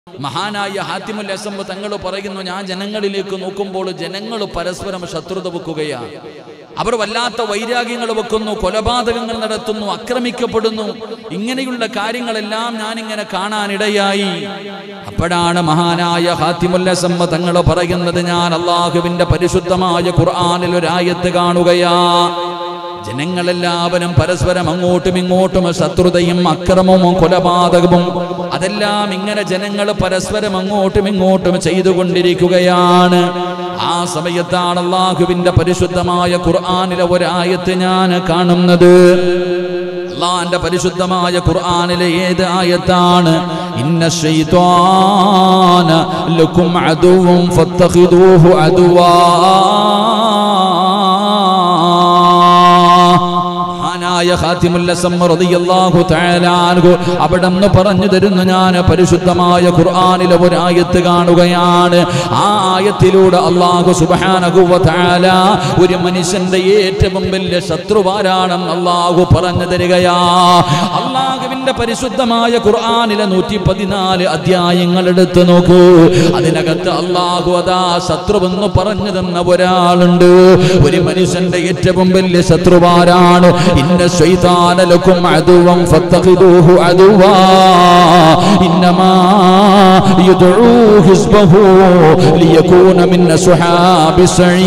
മഹാനായ ഹാത്തിമുൽ അസംബ് തങ്ങൾ പറയുന്നു ഞാൻ ജനങ്ങളിലേക്ക് നോക്കുമ്പോൾ ജനങ്ങൾ പരസ്പരം ശത്രുത വെക്കുകയാണ് അവർ വല്ലാത്ത വൈരാഗ്യങ്ങൾ വെക്കുന്നു കൊലപാതകങ്ങൾ നടത്തുന്നു ആക്രമിക്കപ്പെടുന്നു ഇങ്ങനെയുള്ള കാര്യങ്ങളെല്ലാം ഞാനിങ്ങനെ കാണാനിടയായി അപ്പോഴാണ് മഹാനായ ഹാത്തിമുല്ലസമ്മ തങ്ങൾ പറയുന്നത് ഞാൻ അള്ളാഹുവിന്റെ പരിശുദ്ധമായ ഖുർആാനിൽ ഒരായത്ത് കാണുകയാ ജനങ്ങളെല്ലാവരും പരസ്പരം അങ്ങോട്ടും ഇങ്ങോട്ടും ശത്രുതയും അക്രമവും കൊലപാതകവും അതെല്ലാം ഇങ്ങനെ ജനങ്ങൾ പരസ്പരം അങ്ങോട്ടും ഇങ്ങോട്ടും ചെയ്തുകൊണ്ടിരിക്കുകയാണ് ആ സമയത്താണ് അള്ളാഹുവിന്റെ പരിശുദ്ധമായ ഖുർആാനിലെ ഒരായത്ത് ഞാൻ കാണുന്നത് അള്ളാന്റെ പരിശുദ്ധമായ ഖുർആാനിലെ ഏത് ആയത്താണ് ഇന്ന ശൈത്വാന ലക്കും അദുവും ഫത്തഖിദൂഹു അദുവാ മഹാനായ ഖാതിമുല്ലസമ്മ റളിയല്ലാഹു തആല അൻഹു അവിടെന്ന് പറഞ്ഞു തരുന്നു ഞാൻ പരിശുദ്ധമായ ഖുർആനിലെ ഒരു ആയത്ത് കാണുകയാണ് ആ ആയത്തിലൂടെ അല്ലാഹു സുബ്ഹാനഹു വ തആല ഒരു മനുഷ്യന്റെ ഏറ്റവും വലിയ ശത്രുവാരാണെന്ന് അല്ലാഹു പറഞ്ഞു തരികയാ അള്ളാഹുവിന്റെ പരിശുദ്ധമായ ഖുർആനിലെ നൂറ്റി പതിനാല് അധ്യായങ്ങൾ എടുത്തു നോക്കൂ അതിനകത്ത് അള്ളാഹു അതാ ശത്രുവെന്ന് പറഞ്ഞു തന്ന ഒരാളുണ്ട് ഒരു മനുഷ്യന്റെ ഏറ്റവും വലിയ ശത്രുവാരാണ് ഇന്ന ശൈതാന ലക്കും അദുവം ഫത്തഖിദൂഹു അദുവാ ഇന്നമാ യദ്ഉ ഹിസ്ബഹു ലിയകൂന മിൻ അസ്ഹാബി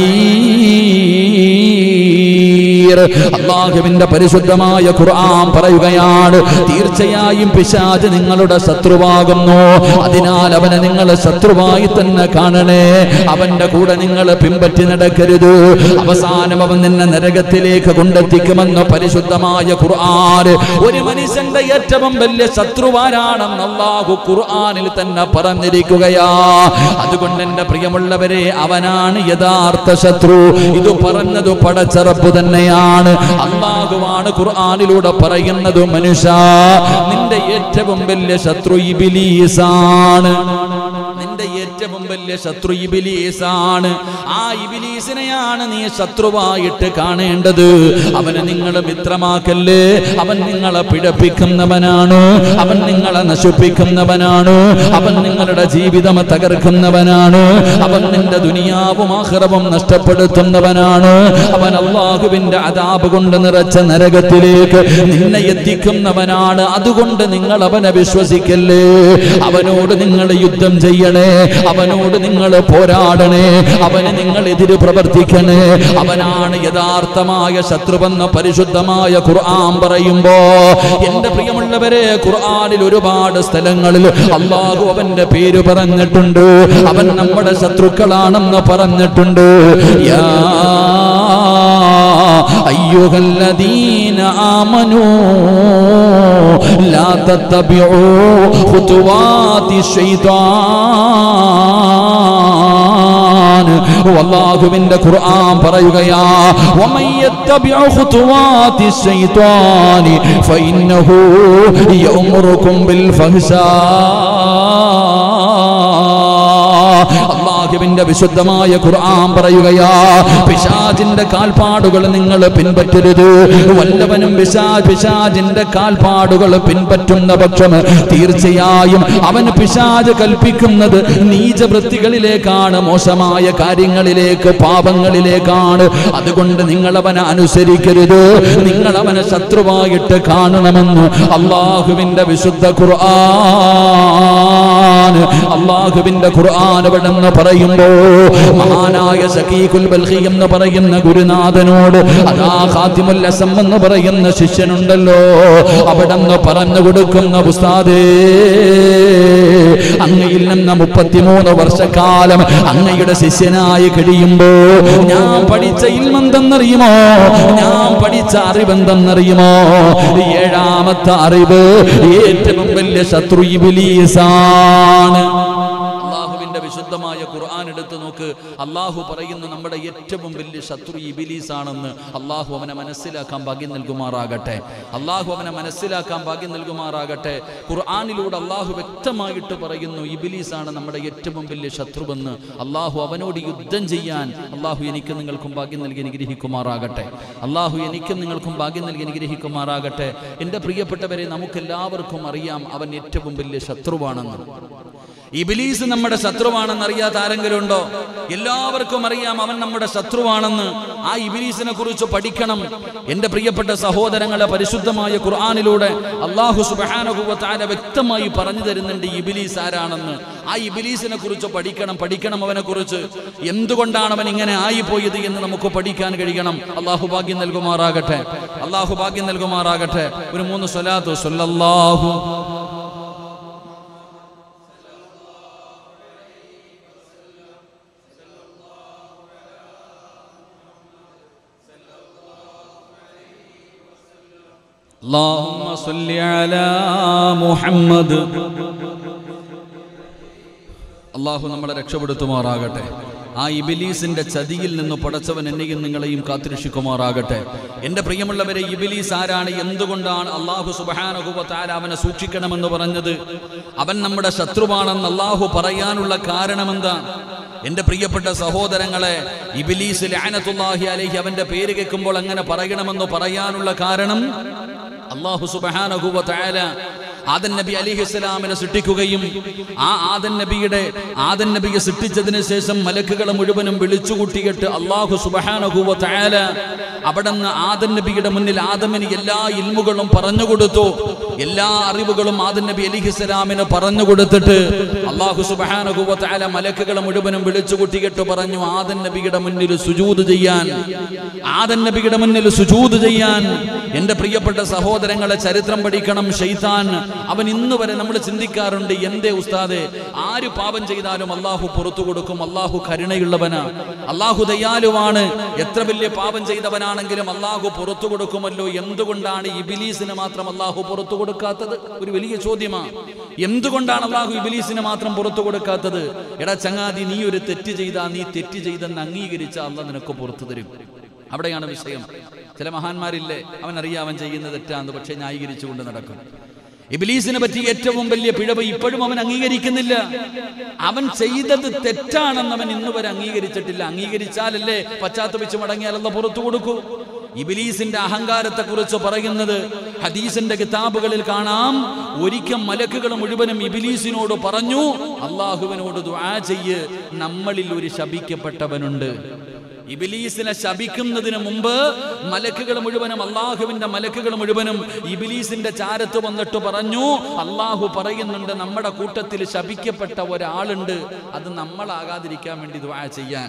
സഈർ അല്ലാഹുവിന്റെ പരിശുദ്ധമായ ഖുർആൻ പറയുകയാണ് തീർച്ചയായും പിശാച് നിങ്ങളുടെ ശത്രുവാകുന്നു അതിനാൽ അവനെ നിങ്ങൾ ശത്രുവായി തന്നെ കാണണേ അവന്റെ കൂടെ നിങ്ങൾ പിമ്പറ്റി നടക്കരുത് അവസാനം അവൻ നിന്നെ നരകത്തിലേക്ക് കൊണ്ടെത്തിക്കുമെന്ന് പരിശുദ്ധമായ ഖുർആൻ ഒരു മനുഷ്യന്റെ ഏറ്റവും വലിയ ശത്രുവാരാണെന്ന് അള്ളാഹു ഖുർആനിൽ തന്നെ പറഞ്ഞിരിക്കുകയാ അതുകൊണ്ട് എന്റെ പ്രിയമുള്ളവരെ അവനാണ് യഥാർത്ഥ ശത്രു ഇത് പറഞ്ഞത് പടച്ചറപ്പ് തന്നെയാണ് അള്ളാഹുവാണ് ഖുർആനിലൂടെ പറയുന്നത് മനുഷ്യ നിന്റെ ഏറ്റവും വലിയ ശത്രു ഇബിലീസാണ് നിന്റെ ഏറ്റവും വലിയ ശത്രു ഇബിലീസാണ് ആ ഇബിലീസിനെയാണ് നീ ശത്രുവായിട്ട് കാണേണ്ടത് അവനെ നിങ്ങൾ മിത്രമാക്കല്ലേ അവൻ നിങ്ങളെ പിഴപ്പിക്കുന്നവനാണ് അവൻ നിങ്ങളെ നശിപ്പിക്കുന്നവനാണ് അവൻ നിങ്ങളുടെ ജീവിതം തകർക്കുന്നവനാണ് അവൻ നിന്റെ ദുനിയാവും ആഹ്റവും നഷ്ടപ്പെടുത്തുന്നവനാണ് അവൻ അള്ളാഹുവിന്റെ അതാപ് കൊണ്ട് നിറച്ച നരകത്തിലേക്ക് നിന്നെ എത്തിക്കുന്നവനാണ് അതുകൊണ്ട് നിങ്ങൾ അവനെ വിശ്വസിക്കല്ലേ അവനോട് നിങ്ങൾ യുദ്ധം ചെയ്യണേ അവനോട് നിങ്ങൾ പോരാടണേ അവന് നിങ്ങൾ എതിര് പ്രവർത്തിക്കണേ അവനാണ് യഥാർത്ഥമായ ശത്രുവെന്ന പരിശുദ്ധമായ ഖുർആൻ പറയുമ്പോ എന്റെ പ്രിയമുള്ളവരെ ഖുർആനിൽ ഒരുപാട് സ്ഥലങ്ങളിൽ അള്ളാഹു അവന്റെ പേര് പറഞ്ഞിട്ടുണ്ട് അവൻ നമ്മുടെ ശത്രുക്കളാണെന്ന് പറഞ്ഞിട്ടുണ്ട് യാ أيها الذين آمنوا لا تتبعوا خطوات الشيطان والله ഖുർആൻ പറയുകയാ ومن يتبع خطوات الشيطان فإنه يأمركم بالفحشاء അള്ളാഹുവിന്റെ വിശുദ്ധമായ ഖുർആൻ പറയുകയാ പിശാജിന്റെ കാൽപ്പാടുകൾ നിങ്ങൾ പിൻപറ്റരുത് വല്ലവനും പിശാ പിശാജിന്റെ കാൽപ്പാടുകൾ പിൻപറ്റുന്ന പക്ഷം തീർച്ചയായും അവൻ പിശാജ് കൽപ്പിക്കുന്നത് നീചവൃത്തികളിലേക്കാണ് മോശമായ കാര്യങ്ങളിലേക്ക് പാപങ്ങളിലേക്കാണ് അതുകൊണ്ട് നിങ്ങൾ അവനെ അനുസരിക്കരുത് നിങ്ങൾ അവനെ ശത്രുവായിട്ട് കാണണമെന്ന് അള്ളാഹുവിന്റെ വിശുദ്ധ ഖുർആൻ അള്ളാഹുവിന്റെ ഖുർആൻ അവിടെ നിന്ന് പറയുമ്പോ മഹാനായ സഖീഖുൽ ബൽഖി എന്ന് പറയുന്ന ഗുരുനാഥനോട് അതാ ഖാത്തിമുൽ അസം എന്ന് പറയുന്ന ശിഷ്യനുണ്ടല്ലോ അവിടെ നിന്ന് പറഞ്ഞു കൊടുക്കുന്ന ഉസ്താദേ അങ്ങയിൽ നിന്ന് മുപ്പത്തിമൂന്ന് വർഷക്കാലം അങ്ങയുടെ ശിഷ്യനായി കഴിയുമ്പോ ഞാൻ പഠിച്ച ഇൽമെന്തെന്നറിയുമോ ഞാൻ പഠിച്ച അറിവെന്തെന്നറിയുമോ ഏഴാമത്തെ അറിവ് ഏറ്റവും വലിയ ശത്രു ഇബിലീസാണ് അള്ളാഹുവിന്റെ വിശുദ്ധമായ ഖുർആൻ എടുത്തു നോക്ക് അള്ളാഹു പറയുന്നു നമ്മുടെ ഏറ്റവും വലിയ ശത്രു ഇബിലീസ് ആണെന്ന് അള്ളാഹു അവനെ മനസ്സിലാക്കാൻ ഭാഗ്യം നൽകുമാറാകട്ടെ അള്ളാഹു അവനെ മനസ്സിലാക്കാൻ ഭാഗ്യം നൽകുമാറാകട്ടെ ഖുർആാനിലൂടെ അള്ളാഹു വ്യക്തമായിട്ട് പറയുന്നു ഇബിലീസ് ആണ് നമ്മുടെ ഏറ്റവും വലിയ ശത്രുവെന്ന് അള്ളാഹു അവനോട് യുദ്ധം ചെയ്യാൻ അള്ളാഹു എനിക്ക് നിങ്ങൾക്കും ഭാഗ്യം നൽകി അനുഗ്രഹിക്കുമാറാകട്ടെ അള്ളാഹു എനിക്കും നിങ്ങൾക്കും ഭാഗ്യം നൽകി അനുഗ്രഹിക്കുമാറാകട്ടെ എൻ്റെ പ്രിയപ്പെട്ടവരെ നമുക്കെല്ലാവർക്കും അറിയാം അവൻ ഏറ്റവും വലിയ ശത്രുവാണെന്ന് ഇബിലീസ് നമ്മുടെ ശത്രുവാണെന്ന് അറിയാത്ത ആരെങ്കിലും ഉണ്ടോ എല്ലാവർക്കും അറിയാം അവൻ നമ്മുടെ ശത്രുവാണെന്ന് ആ ഇബിലീസിനെ കുറിച്ച് പഠിക്കണം എന്റെ പ്രിയപ്പെട്ട സഹോദരങ്ങളെ പരിശുദ്ധമായ ഖുർആാനിലൂടെ അള്ളാഹു സുബാനുഭവത്താര വ്യക്തമായി പറഞ്ഞു തരുന്നുണ്ട് ഈ ഇബിലീസ് ആരാണെന്ന് ആ ഇബിലീസിനെ കുറിച്ച് പഠിക്കണം പഠിക്കണം അവനെ കുറിച്ച് എന്തുകൊണ്ടാണ് അവൻ ഇങ്ങനെ ആയിപ്പോയത് എന്ന് നമുക്ക് പഠിക്കാൻ കഴിയണം അള്ളാഹു ഭാഗ്യം നൽകുമാറാകട്ടെ അള്ളാഹു ഭാഗ്യം നൽകുമാറാകട്ടെ ഒരു മൂന്ന് സ്വലാത്തു സ്വല്ലല്ലാഹു اللهم صل على محمد അള്ളാഹു നമ്മളെ രക്ഷപ്പെടുത്തുമാറാകട്ടെ ആ ഇബിലീസിന്റെ ചതിയിൽ നിന്ന് പടച്ചവൻ എന്നെയും നിങ്ങളെയും കാത്തിരക്ഷിക്കുമാറാകട്ടെ എന്റെ പ്രിയമുള്ളവരെ ഇബിലീസ് ആരാണ് എന്തുകൊണ്ടാണ് അള്ളാഹു സുബാനഹുബത്താര അവനെ സൂക്ഷിക്കണമെന്ന് പറഞ്ഞത് അവൻ നമ്മുടെ ശത്രുവാണെന്ന് അള്ളാഹു പറയാനുള്ള കാരണമെന്താ എന്റെ പ്രിയപ്പെട്ട സഹോദരങ്ങളെ ഇബിലീസ് ലാനത്തുല്ലാഹി അലഹി അവന്റെ പേര് കേൾക്കുമ്പോൾ അങ്ങനെ പറയണമെന്ന് പറയാനുള്ള കാരണം അള്ളാഹു സുബാനഹുബ താല ആദൻ നബി അലിഹിസ്സലാമിനെ സൃഷ്ടിക്കുകയും ആ ആദൻ നബിയുടെ ആദൻ നബിയെ സൃഷ്ടിച്ചതിന് ശേഷം മലക്കുകളെ മുഴുവനും വിളിച്ചുകൂട്ടിയിട്ട് അള്ളാഹു സുബഹാനഹുവ താല അവിടെ നിന്ന് ആദൻ നബിയുടെ മുന്നിൽ ആദമിന് എല്ലാ ഇൽമുകളും പറഞ്ഞു കൊടുത്തു എല്ലാ അറിവുകളും ആദൻ നബി അലിഹിസ്സലാമിന് പറഞ്ഞു കൊടുത്തിട്ട് അള്ളാഹു സുബഹാനഹുവ താല മലക്കുകളെ മുഴുവനും വിളിച്ചുകൂട്ടിയിട്ട് പറഞ്ഞു ആദൻ നബിയുടെ മുന്നിൽ സുജൂത് ചെയ്യാൻ ആദൻ നബിയുടെ മുന്നിൽ സുജൂത് ചെയ്യാൻ എന്റെ പ്രിയപ്പെട്ട സഹോദരങ്ങളെ ചരിത്രം പഠിക്കണം ഷെയ്ത്താൻ അവൻ ഇന്ന് വരെ നമ്മൾ ചിന്തിക്കാറുണ്ട് എന്തേ ഉസ്താദെ ആര് പാപം ചെയ്താലും അള്ളാഹു പുറത്തു കൊടുക്കും അള്ളാഹു കരുണയുള്ളവനാ അള്ളാഹു ദയാലുവാണ് എത്ര വലിയ പാപം ചെയ്തവനാണെങ്കിലും അള്ളാഹു പുറത്തു കൊടുക്കുമല്ലോ എന്തുകൊണ്ടാണ് ഇബിലീസിന് മാത്രം അള്ളാഹു പുറത്തു കൊടുക്കാത്തത് ഒരു വലിയ ചോദ്യമാണ് എന്തുകൊണ്ടാണ് അള്ളാഹു ഇബിലീസിന് മാത്രം പുറത്തു കൊടുക്കാത്തത് എടാ ചങ്ങാതി നീ ഒരു തെറ്റ് ചെയ്താ നീ തെറ്റ് ചെയ്തെന്ന് അംഗീകരിച്ച അല്ല നിനക്ക് പുറത്തു തരും അവിടെയാണ് വിഷയം ചില മഹാന്മാരില്ലേ അവൻ അറിയാം അവൻ ചെയ്യുന്ന തെറ്റാന്ന് പക്ഷെ ന്യായീകരിച്ചുകൊണ്ട് നടക്കും ഇബിലീസിനെ പറ്റി ഏറ്റവും വലിയ പിഴവ് ഇപ്പോഴും അവൻ അംഗീകരിക്കുന്നില്ല അവൻ ചെയ്തത് തെറ്റാണെന്ന് അവൻ ഇന്ന് വരെ അംഗീകരിച്ചിട്ടില്ല അംഗീകരിച്ചാലല്ലേ പശ്ചാത്തപിച്ച് മടങ്ങിയാലല്ല പുറത്തു കൊടുക്കൂ ഇബിലീസിന്റെ അഹങ്കാരത്തെ കുറിച്ച് പറയുന്നത് ഹദീസിന്റെ കിതാബുകളിൽ കാണാം ഒരിക്കൽ മലക്കുകൾ മുഴുവനും ഇബിലീസിനോട് പറഞ്ഞു അള്ളാഹുവിനോട് ദുആ ചെയ്യ് നമ്മളിൽ ഒരു ശപിക്കപ്പെട്ടവനുണ്ട് ഇബിലീസിനെ ശപിക്കുന്നതിന് മുമ്പ് മലക്കുകൾ മുഴുവനും അള്ളാഹുവിന്റെ മലക്കുകൾ മുഴുവനും ഇബിലീസിന്റെ ചാരത്ത് വന്നിട്ട് പറഞ്ഞു അള്ളാഹു പറയുന്നുണ്ട് നമ്മുടെ കൂട്ടത്തിൽ ശപിക്കപ്പെട്ട ഒരാളുണ്ട് അത് നമ്മളാകാതിരിക്കാൻ വേണ്ടി ദ്വാ ചെയ്യാൻ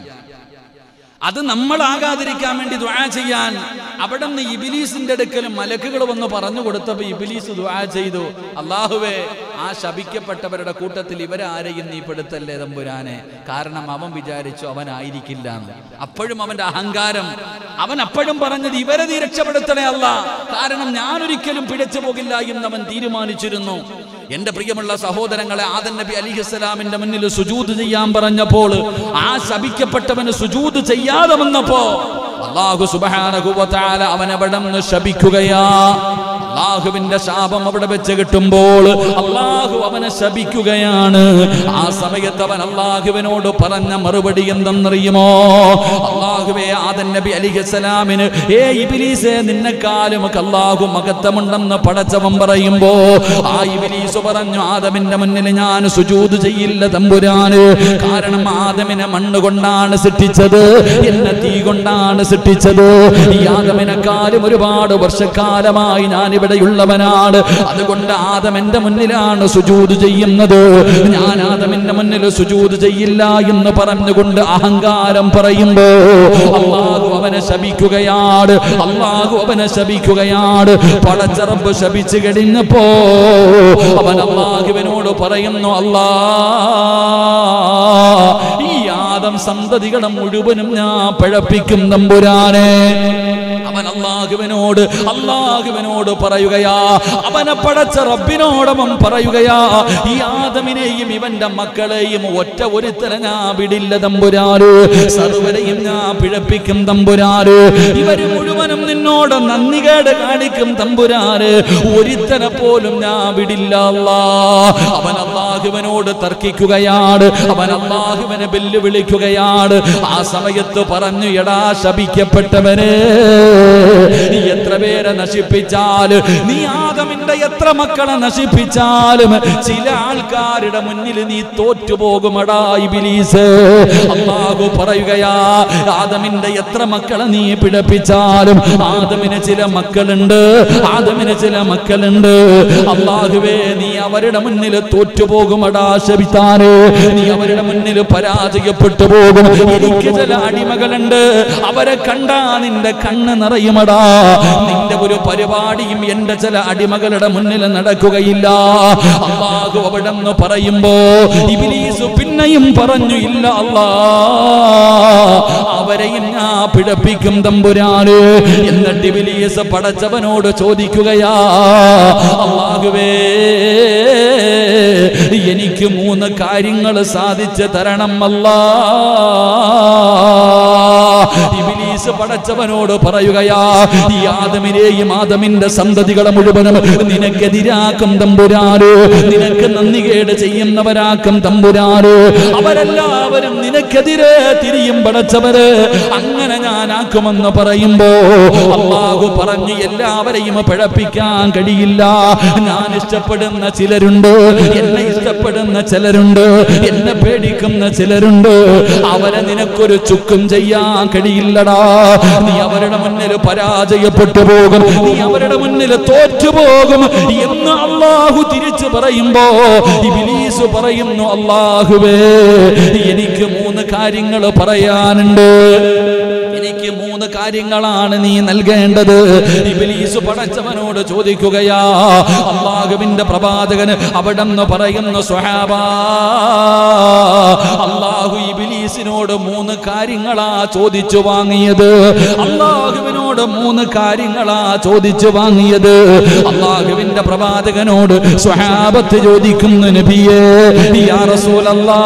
അത് നമ്മളാകാതിരിക്കാൻ വേണ്ടി ദ്വാ ചെയ്യാൻ അവിടെ നിന്ന് ഇബിലീസിന്റെ അടുക്കൽ മലക്കുകൾ വന്ന് പറഞ്ഞു കൊടുത്തപ്പോ ഇബിലീസ് ദ്വാ ചെയ്തു അള്ളാഹുവേ ആ ശപിക്കപ്പെട്ടവരുടെ കൂട്ടത്തിൽ ഇവരാരെയും നീ പെടുത്തല്ലേ തമ്പുരാനെ കാരണം അവൻ വിചാരിച്ചു അവനായിരിക്കില്ല എന്ന് അപ്പോഴും അവന്റെ അഹങ്കാരം അവൻ അപ്പോഴും പറഞ്ഞത് ഇവരെ നീ രക്ഷപ്പെടുത്തണേ അല്ല കാരണം ഞാൻ ഒരിക്കലും പിഴച്ചു പോകില്ല എന്ന് അവൻ തീരുമാനിച്ചിരുന്നു എന്റെ പ്രിയമുള്ള സഹോദരങ്ങളെ ആദൻ നബി അലിഹിസ്സലാമിന്റെ മുന്നിൽ സുജൂത് ചെയ്യാൻ പറഞ്ഞപ്പോൾ ആ ശപിക്കപ്പെട്ടവന് സുജൂത് ചെയ്യാതെ വന്നപ്പോ അള്ളാഹു സുബാനഹു അവൻ അവിടെ നിന്ന് ശപിക്കുകയാ അള്ളാഹുവിന്റെ ശാപം അവിടെ വെച്ച് കിട്ടുമ്പോൾ അള്ളാഹു അവനെ ശപിക്കുകയാണ് ആ സമയത്ത് അവൻ അള്ളാഹുവിനോട് പറഞ്ഞ മറുപടി എന്തെന്നറിയുമോ അള്ളാഹുവേ ആദൻ നബി അലിഹസലാമിന് ഏ ഇബിലീസെ നിന്നെക്കാലും അള്ളാഹു മകത്തമുണ്ടെന്ന് പടച്ചവൻ പറയുമ്പോ ആ ഇബിലീസ് പറഞ്ഞു ആദമിന്റെ മുന്നിൽ ഞാൻ സുജൂത് ചെയ്യില്ല തമ്പുരാന് കാരണം ആദമിനെ മണ്ണ് കൊണ്ടാണ് സൃഷ്ടിച്ചത് എന്നെ തീ കൊണ്ടാണ് സൃഷ്ടിച്ചത് ഈ ആദമിനെക്കാളും ഒരുപാട് വർഷക്കാലമായി ഞാൻ ഇവിടെയുള്ളവനാണ് അതുകൊണ്ട് ആദം എന്റെ മുന്നിലാണ് സുജൂത് ചെയ്യുന്നത് ഞാൻ ആദമിന്റെ മുന്നിൽ സുജൂത് ചെയ്യില്ല എന്ന് പറഞ്ഞുകൊണ്ട് അഹങ്കാരം പറയുമ്പോ അള്ളാഹു അവനെ ശപിക്കുകയാണ് അള്ളാഹു അവനെ ശപിക്കുകയാണ് പടച്ചറബ് ശപിച്ചു കഴിഞ്ഞപ്പോ അവൻ അള്ളാഹുവിനോട് പറയുന്നു അല്ലാ ഈ ആദം സന്തതികളെ മുഴുവനും ഞാൻ പഴപ്പിക്കും തമ്പുരാനെ അവൻ അള്ളാഹുവിനോട് അള്ളാഹുവിനോട് പറയുകയാ അവനെ പടച്ച റബ്ബിനോടവൻ പറയുകയാ ഈ ആദമിനെയും ഇവന്റെ മക്കളെയും ഒറ്റ ഒരുത്തനെ ഞാൻ വിടില്ല തമ്പുരാറ് സർവരെയും ഞാൻ പിഴപ്പിക്കും തമ്പുരാറ് ഇവര് മുഴുവനും നിന്നോട് നന്ദികേട് കാണിക്കും തമ്പുരാറ് ഒരുത്തനെ പോലും ഞാൻ വിടില്ല അല്ലാ അവൻ അള്ളാഹുവിനോട് തർക്കിക്കുകയാണ് അവൻ അള്ളാഹുവിനെ വെല്ലുവിളിക്കുകയാണ് ആ സമയത്ത് പറഞ്ഞു എടാ ശപിക്കപ്പെട്ടവനെ നീ എത്ര പേരെ നശിപ്പിച്ചാൽ നീ ആ ആദമിന്റെ എത്ര മക്കളെ നശിപ്പിച്ചാലും ചില ആൾക്കാരുടെ മുന്നിൽ നീ തോറ്റുപോകുമടാ ഇബിലീസ് അള്ളാഹു പറയുകയാ ആദമിന്റെ എത്ര മക്കളെ നീ പിഴപ്പിച്ചാലും ആദമിന് ചില മക്കളുണ്ട് ആദമിന് ചില മക്കളുണ്ട് അള്ളാഹുവേ നീ അവരുടെ മുന്നിൽ തോറ്റുപോകുമടാ ശപിത്താന് നീ അവരുടെ മുന്നിൽ പരാജയപ്പെട്ടു പോകും എനിക്ക് ചില അടിമകളുണ്ട് അവരെ കണ്ടാ നിന്റെ കണ്ണ് നിറയുമടാ നിന്റെ ഒരു പരിപാടിയും എന്റെ ചില അടിമകളുടെ മുന്നിൽ നടക്കുകയില്ല അള്ളാഹു അവിടെ നിന്ന് പറയുമ്പോ ഇബിലീസ് പിന്നെയും പറഞ്ഞു ഇല്ല അല്ലാ അവരെയും ഞാൻ പിഴപ്പിക്കും തമ്പുരാന് എന്നിട്ട് ഇബിലീസ് പടച്ചവനോട് ചോദിക്കുകയാ അള്ളാഹുവേ എനിക്ക് മൂന്ന് കാര്യങ്ങൾ സാധിച്ചു തരണം അല്ലാ ഇബിലീസ് പടച്ചവനോട് പറയുകയാ ഈ ആദമിനെയും ആദമിന്റെ സന്തതികളെ മുഴുവനും നിനക്കെതിരാക്കും തമ്പുരാന് നിനക്ക് നന്ദികേട് ചെയ്യുന്നവരാക്കും തമ്പുരാന് അവരെല്ലാവരും നിനക്കെതിരെ തിരിയും പടച്ചവര് അങ്ങനെ ഞാനാക്കുമെന്ന് പറയുമ്പോ അള്ളാഹു പറഞ്ഞു എല്ലാവരെയും പിഴപ്പിക്കാൻ കഴിയില്ല ഞാൻ ഇഷ്ടപ്പെടുന്ന ചിലരുണ്ട് എന്നെ ഇഷ്ടപ്പെടുന്ന ചിലരുണ്ട് എന്നെ പേടിക്കുന്ന ചിലരുണ്ട് അവരെ നിനക്കൊരു ചുക്കും ചെയ്യാൻ കഴിയില്ലടാ നീ അവരുടെ മുന്നിൽ പരാജയപ്പെട്ടു പോകും നീ അവരുടെ മുന്നിൽ തോറ്റുപോകും എന്ന് അള്ളാഹു തിരിച്ചു പറയുമ്പോ ഇബിലീസ് പറയുന്നു അള്ളാഹുവേ എനിക്ക് മൂന്ന് കാര്യങ്ങൾ പറയാനുണ്ട് എനിക്ക് മൂന്ന് കാര്യങ്ങളാണ് നീ നൽകേണ്ടത് ഇബിലീസ് പടച്ചവനോട് ചോദിക്കുകയാ അള്ളാഹുവിന്റെ പ്രവാചകന് അവിടെ നിന്ന് പറയുന്നു സ്വഹാബ അള്ളാഹു ഇബിലീസിനോട് മൂന്ന് കാര്യങ്ങളാ ചോദിച്ചു വാങ്ങിയത് അള്ളാഹുവിനോട് മൂന്ന് കാര്യങ്ങളാ ചോദിച്ചു വാങ്ങിയത് അള്ളാഹുവിന്റെ പ്രവാചകനോട് സ്വഹാബത്ത് ചോദിക്കുന്നു നബിയേ യാ റസൂലല്ലാ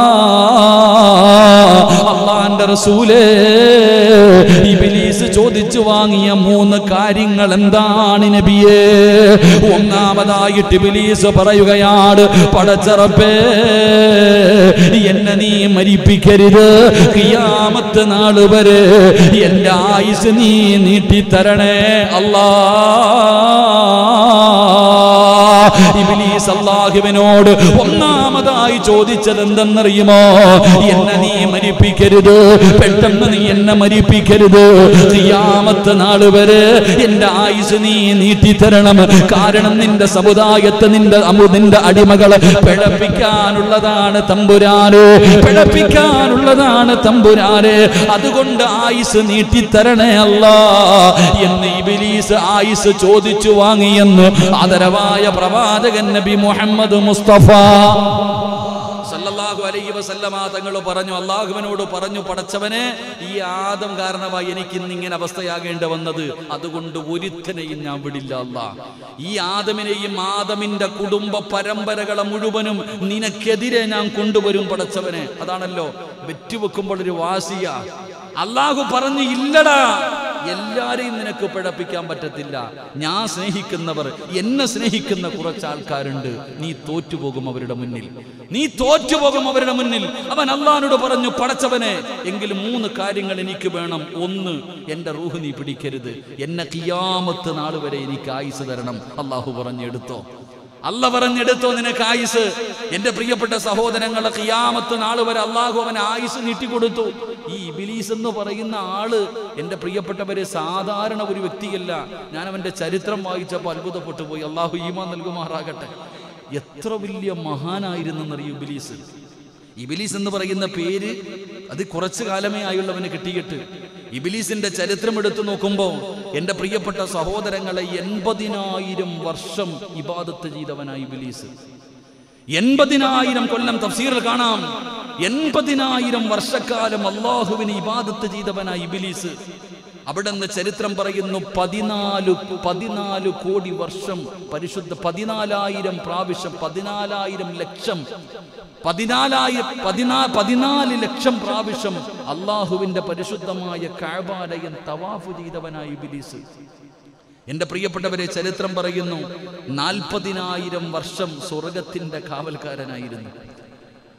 അള്ളാന്റെ റസൂലേ ഇബിലീസ് ചോദിച്ചു വാങ്ങിയ മൂന്ന് കാര്യങ്ങൾ എന്താണ് നബിയേ ഒന്നാമതായിട്ട് ഇബിലീസ് പറയുകയാണ് പടച്ചറപ്പേ എന്നെ നീ മരിപ്പിക്കരുത് കിയാമത്ത് നാള് വരെ എന്റെ ആയുസ് നീ നീട്ടിത്തരണേ അല്ലാ ഇബിലീസ് അള്ളാഹുവിനോട് ഒന്നാമതായി ചോദിച്ചത് എന്തെന്നറിയുമോ എന്നെ നീ മരിപ്പിക്കരുത് പെട്ടെന്ന് നീ എന്നെ മരിപ്പിക്കരുത് ഖിയാമത്ത് നാള് വരെ എന്റെ ആയുസ് നീ നീട്ടിത്തരണം കാരണം നിന്റെ സമുദായത്തെ നിന്റെ അമു നിന്റെ അടിമകളെ പിഴപ്പിക്കാനുള്ളതാണ് തമ്പുരാന് പിഴപ്പിക്കാനുള്ളതാണ് തമ്പുരാന് അതുകൊണ്ട് ആയുസ് നീട്ടിത്തരണേ അല്ല എന്ന് ഇബിലീസ് ആയുസ് ചോദിച്ചു വാങ്ങിയെന്ന് ആദരവായ പ്രവാചകൻ നബി മുഹമ്മദ് മുസ്തഫ സല്ലല്ലാഹു അലൈഹി വസല്ലമ തങ്ങൾ പറഞ്ഞു അള്ളാഹുവിനോട് പറഞ്ഞു പടച്ചവനെ ഈ ആദം കാരണമായി എനിക്ക് ഇന്ന് ഇങ്ങനെ അവസ്ഥയാകേണ്ടി വന്നത് അതുകൊണ്ട് ഒരുത്തനെയും ഞാൻ വിടില്ല അല്ലാ ഈ ആദമിനെയും ആദമിന്റെ കുടുംബ പരമ്പരകളെ മുഴുവനും നിനക്കെതിരെ ഞാൻ കൊണ്ടുവരും പടച്ചവനെ അതാണല്ലോ വെറ്റുവെക്കുമ്പോൾ ഒരു വാസിയ അള്ളാഹു പറഞ്ഞു ഇല്ലടാ എല്ലാരെയും നിനക്ക് പിഴപ്പിക്കാൻ പറ്റത്തില്ല ഞാൻ സ്നേഹിക്കുന്നവർ എന്നെ സ്നേഹിക്കുന്ന കുറച്ച് ആൾക്കാരുണ്ട് നീ തോറ്റുപോകും അവരുടെ മുന്നിൽ നീ തോറ്റുപോകും അവരുടെ മുന്നിൽ അവൻ അള്ളഹാനോട് പറഞ്ഞു പടച്ചവനെ എങ്കിലും മൂന്ന് കാര്യങ്ങൾ എനിക്ക് വേണം ഒന്ന് എന്റെ റൂഹ് നീ പിടിക്കരുത് എന്നെ കിയാമത്ത് നാൾ വരെ എനിക്ക് ആയുസ് തരണം അള്ളാഹു പറഞ്ഞെടുത്തോ അല്ല പറഞ്ഞെടുത്തോ നിനക്ക് ആയുസ് എന്റെ പ്രിയപ്പെട്ട സഹോദരങ്ങളെ കിയാമത്ത് നാള് വരെ അള്ളാഹു അവൻ ആയുസ് നീട്ടിക്കൊടുത്തു ഈ ഇബിലീസ് എന്ന് പറയുന്ന ആള് എന്റെ പ്രിയപ്പെട്ടവരെ സാധാരണ ഒരു വ്യക്തിയല്ല ഞാൻ അവന്റെ ചരിത്രം വായിച്ചപ്പോൾ അത്ഭുതപ്പെട്ടു പോയി അള്ളാഹു ഈമാ നൽകുമാറാകട്ടെ എത്ര വലിയ മഹാനായിരുന്നെന്നറിയും ഇബിലീസ് ഇബിലീസ് എന്ന് പറയുന്ന പേര് അത് കുറച്ചു കാലമേ ആയുള്ളവന് കിട്ടിയിട്ട് ഇബിലീസിന്റെ ചരിത്രം എടുത്തു നോക്കുമ്പോൾ എൻ്റെ പ്രിയപ്പെട്ട സഹോദരങ്ങളെ എൺപതിനായിരം വർഷം ഇബാദത്ത് ചെയ്തവനായി ഇബിലീസ് എൺപതിനായിരം കൊല്ലം തഫ്സീറിൽ കാണാം എൺപതിനായിരം വർഷക്കാലം അള്ളാഹുവിന് ഇബാദത്ത് ചെയ്തവനായി ഇബിലീസ് അവിടെ നിന്ന് ചരിത്രം പറയുന്നു പതിനാല് പതിനാല് കോടി വർഷം പരിശുദ്ധ പതിനാലായിരം പ്രാവശ്യം പതിനാലായിരം ലക്ഷം പതിനാലായിരം പതിനാ പതിനാല് ലക്ഷം പ്രാവശ്യം അള്ളാഹുവിന്റെ പരിശുദ്ധമായ കാബാലയം തവാഫ് ചെയ്തവനായി ഇബിലീസ് എന്റെ പ്രിയപ്പെട്ടവരെ ചരിത്രം പറയുന്നു നാൽപ്പതിനായിരം വർഷം സ്വർഗത്തിന്റെ കാവൽക്കാരനായിരുന്നു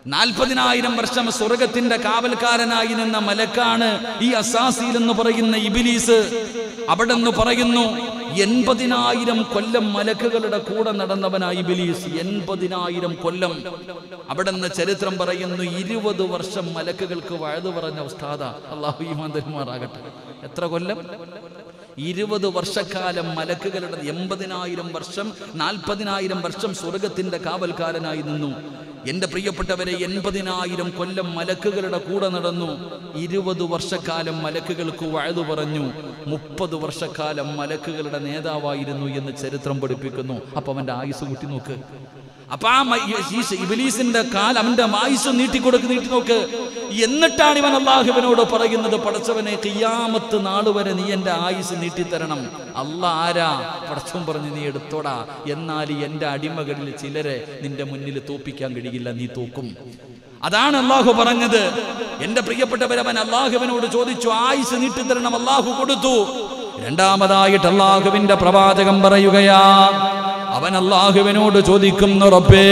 നാൽപ്പതിനായിരം വർഷം സ്വർഗത്തിന്റെ കാവൽക്കാരനായി നിന്ന മലക്കാണ് ഈ അസാസിൽ എന്ന് പറയുന്ന ഇബിലീസ് അവിടെ നിന്ന് പറയുന്നു എൺപതിനായിരം കൊല്ലം മലക്കുകളുടെ കൂടെ നടന്നവനായി ഇബിലീസ് എൺപതിനായിരം കൊല്ലം അവിടെ നിന്ന് ചരിത്രം പറയുന്നു ഇരുപത് വർഷം മലക്കുകൾക്ക് വഴുതു പറഞ്ഞ ഉസ്താദ അള്ളാഹു ഈമാന്തന്മാരാകട്ടെ എത്ര കൊല്ലം ഇരുപത് വർഷക്കാലം മലക്കുകളുടെ എൺപതിനായിരം വർഷം നാൽപ്പതിനായിരം വർഷം സ്വർഗത്തിന്റെ കാവൽക്കാരനായി നിന്നു എന്റെ പ്രിയപ്പെട്ടവരെ എൺപതിനായിരം കൊല്ലം മലക്കുകളുടെ കൂടെ നടന്നു ഇരുപത് വർഷക്കാലം മലക്കുകൾക്ക് വഴുതു പറഞ്ഞു മുപ്പത് വർഷക്കാലം മലക്കുകളുടെ നേതാവായിരുന്നു എന്ന് ചരിത്രം പഠിപ്പിക്കുന്നു അപ്പൊ അവന്റെ ആയുസ് കൂട്ടി നോക്ക് അപ്പൊ ആ മ- ഈ- ഈ ഇബിലീസിന്റെ കാൽ അവന്റെ ആയുസ് നീട്ടിക്കൊടുക്ക് നീട്ടി നോക്ക് എന്നിട്ടാണ് ഇവൻ അള്ളാഹുവിനോട് പറയുന്നത് പടച്ചവനെ കിയാമത്ത് നാൾ വരെ നീ എന്റെ ആയുസ് നീട്ടിത്തരണം അല്ല ആരാ പടച്ചവൻ പറഞ്ഞു നീ എടുത്തോടാ എന്നാൽ എന്റെ അടിമകളിൽ ചിലരെ നിന്റെ മുന്നിൽ തോപ്പിക്കാൻ കഴിയില്ല നീ തോക്കും അതാണ് അള്ളാഹു പറഞ്ഞത് എന്റെ പ്രിയപ്പെട്ടവരവൻ അള്ളാഹുവിനോട് ചോദിച്ചു ആയുസ് നീട്ടിത്തരണം അള്ളാഹു കൊടുത്തു രണ്ടാമതായിട്ട് അള്ളാഹുവിന്റെ പ്രവാചകം പറയുകയാ അവൻ അള്ളാഹുവിനോട് ചോദിക്കുന്നു റബ്ബേ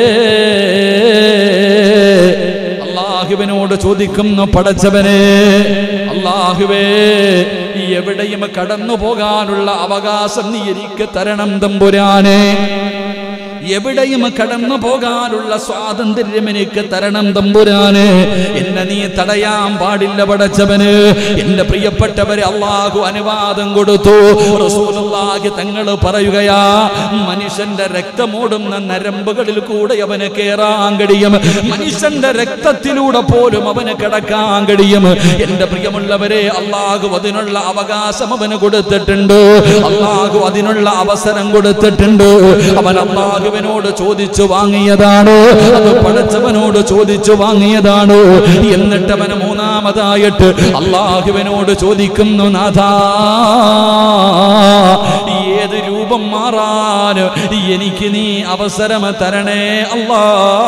അള്ളാഹുവിനോട് ചോദിക്കുന്നു പടച്ചവനെ അള്ളാഹുവേ എവിടെയും കടന്നു പോകാനുള്ള അവകാശം നീ എനിക്ക് തരണം തമ്പുരാനെ എവിടെയും കടന്നു പോകാനുള്ള സ്വാതന്ത്ര്യം എനിക്ക് തരണം തമ്പുരാന് എന്നെ നീ തടയാൻ പാടില്ല പടച്ചവന് എന്റെ പ്രിയപ്പെട്ടവരെ അള്ളാഹു അനുവാദം കൊടുത്തു റസൂലുള്ളാഹി തങ്ങൾ പറയുകയാ മനുഷ്യന്റെ രക്തമോടുന്ന നരമ്പുകളിൽ കൂടെ അവന് കേറാൻ കഴിയും മനുഷ്യന്റെ രക്തത്തിലൂടെ പോലും അവന് കിടക്കാൻ കഴിയും എന്റെ പ്രിയമുള്ളവരെ അള്ളാഹു അതിനുള്ള അവകാശം അവന് കൊടുത്തിട്ടുണ്ട് അള്ളാഹു അതിനുള്ള അവസരം കൊടുത്തിട്ടുണ്ട് അവൻ അള്ളാഹുവിനോട് ചോദിച്ചു വാങ്ങിയതാണ് അത് പടച്ചവനോട് ചോദിച്ചു വാങ്ങിയതാണ് എന്നിട്ട് അവന് മൂന്നാമതായിട്ട് അള്ളാഹുവിനോട് ചോദിക്കുന്നു നാഥാ ഏത് രൂപം മാറാൻ എനിക്ക് നീ അവസരം തരണേ അല്ലാ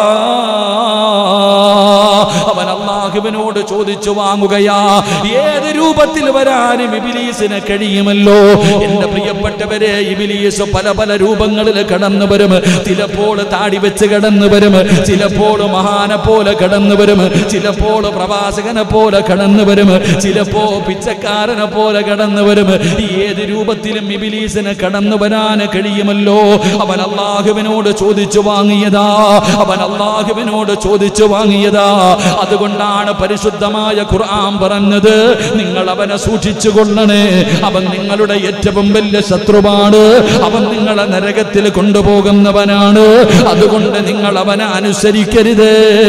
അവൻ അള്ളാഹുവിനോട് ചോദിച്ചു വാങ്ങുകയാ ഏത് രൂപത്തിൽ വരാനും ഇബിലീസിന് കഴിയുമല്ലോ എന്റെ പ്രിയപ്പെട്ടവരെ ഇബിലീസ് പല പല രൂപങ്ങളിൽ കടന്നു വരും ചിലപ്പോൾ താടി വെച്ച് കടന്നു വരും ചിലപ്പോൾ മഹാനെ പോലെ കടന്നു വരും ചിലപ്പോൾ പ്രവാചകനെ പോലെ കടന്നു വരും ചിലപ്പോ പിച്ചക്കാരനെ പോലെ കടന്നു വരും ഏത് രൂപത്തിലും ഇബിലീസിന് കടന്നു വരാൻ കഴിയുമല്ലോ അവൻ അള്ളാഹുവിനോട് ചോദിച്ചു വാങ്ങിയതാ അവൻ അള്ളാഹുവിനോട് ചോദിച്ചു വാങ്ങിയതാ അതുകൊണ്ടാണ് പരിശുദ്ധമായ ഖുർആൻ പറഞ്ഞത് നിങ്ങൾ അവനെ സൂക്ഷിച്ചു കൊള്ളണേ അവൻ നിങ്ങളുടെ ഏറ്റവും വലിയ ശത്രുവാണ് അവൻ നിങ്ങളെ നരകത്തിൽ കൊണ്ടുപോകുന്നവനാണ് അതുകൊണ്ട് നിങ്ങൾ അവനെ അനുസരിക്കരുത്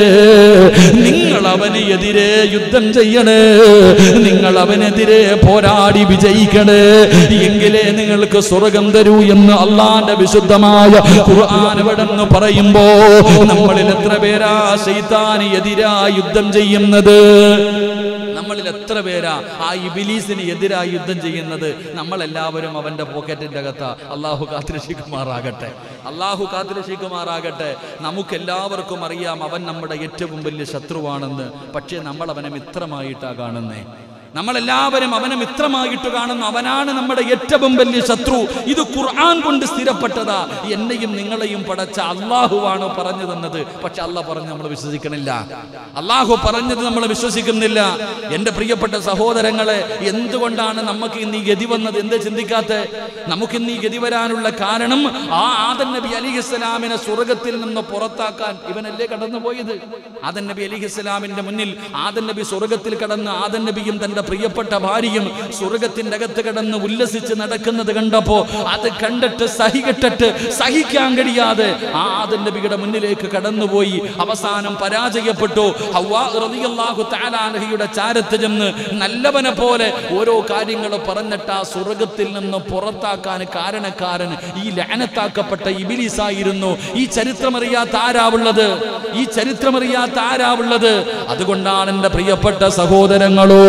നിങ്ങൾ അവന് എതിരെ യുദ്ധം ചെയ്യണേ നിങ്ങൾ അവനെതിരെ പോരാടി വിജയിക്കണേ എങ്കിലേ നിങ്ങൾക്ക് സ്വർഗം തരൂ എന്ന് അള്ളാന്റെ വിശുദ്ധമായ ഖുർആൻ ഇവിടെ നിന്ന് പറയുമ്പോ നമ്മളിൽ എത്ര പേരാ ശൈത്താന് എതിരായി യുദ്ധം ചെയ്യുന്നത് നമ്മളിൽ എത്ര പേരാ ആ ഇബിലീസിന് എതിരായി യുദ്ധം ചെയ്യുന്നത് നമ്മളെല്ലാവരും അവന്റെ പോക്കറ്റിന്റെ അകത്ത അള്ളാഹു കാത്തിരക്ഷിക്കുമാറാകട്ടെ അള്ളാഹു കാത്തിരക്ഷിക്കുമാറാകട്ടെ നമുക്കെല്ലാവർക്കും അറിയാം അവൻ നമ്മുടെ ഏറ്റവും വലിയ ശത്രുവാണെന്ന് പക്ഷേ നമ്മൾ അവനെ മിത്രമായിട്ടാ കാണുന്നേ നമ്മളെല്ലാവരും അവനെ മിത്രമായിട്ട് കാണുന്നു അവനാണ് നമ്മുടെ ഏറ്റവും വലിയ ശത്രു ഇത് ഖുർആൻ കൊണ്ട് സ്ഥിരപ്പെട്ടതാ എന്നെയും നിങ്ങളെയും പടച്ച അള്ളാഹുവാണ് പറഞ്ഞു തന്നത് പക്ഷെ അള്ളാഹ് പറഞ്ഞ് നമ്മൾ വിശ്വസിക്കണില്ല അള്ളാഹു പറഞ്ഞത് നമ്മൾ വിശ്വസിക്കുന്നില്ല എന്റെ പ്രിയപ്പെട്ട സഹോദരങ്ങളെ എന്തുകൊണ്ടാണ് നമുക്ക് ഇന്ന് ഈ ഗതി വന്നത് എന്ത് ചിന്തിക്കാത്ത നമുക്ക് ഇന്ന് ഈ ഗതി വരാനുള്ള കാരണം ആ ആദൻ നബി അലി ഇസ്ലാമിനെ സ്വർഗത്തിൽ നിന്ന് പുറത്താക്കാൻ ഇവനല്ലേ കടന്നുപോയത് ആദൻ നബി അലി ഇസ്ലാമിന്റെ മുന്നിൽ ആദൻ നബി സ്വർഗത്തിൽ കടന്ന് ആദൻ നബിയും തന്റെ പ്രിയപ്പെട്ട ഭാര്യയും സ്വർഗത്തിന്റെ അകത്ത് കിടന്ന് ഉല്ലസിച്ച് നടക്കുന്നത് കണ്ടപ്പോ അത് കണ്ടിട്ട് സഹികെട്ടിട്ട് സഹിക്കാൻ കഴിയാതെ ആ ആദൻ നബിയുടെ മുന്നിലേക്ക് കടന്നുപോയി അവസാനം പരാജയപ്പെട്ടു ഹവ്വാ റളിയല്ലാഹു തആല അൻഹയുടെ ചാരത്ത് ചെന്ന് നല്ലവനെ പോലെ ഓരോ കാര്യങ്ങൾ പറഞ്ഞിട്ട് ആ സ്വർഗത്തിൽ നിന്ന് പുറത്താക്കാൻ കാരണക്കാരൻ ഈ ലഅനത്താക്കപ്പെട്ട ഇബിലിസായിരുന്നു ഈ ചരിത്രമറിയാത്ത ആരാവുള്ളത് ഈ ചരിത്രമറിയാത്ത ആരാവുള്ളത് അതുകൊണ്ടാണ് എൻ്റെ പ്രിയപ്പെട്ട സഹോദരങ്ങളോട്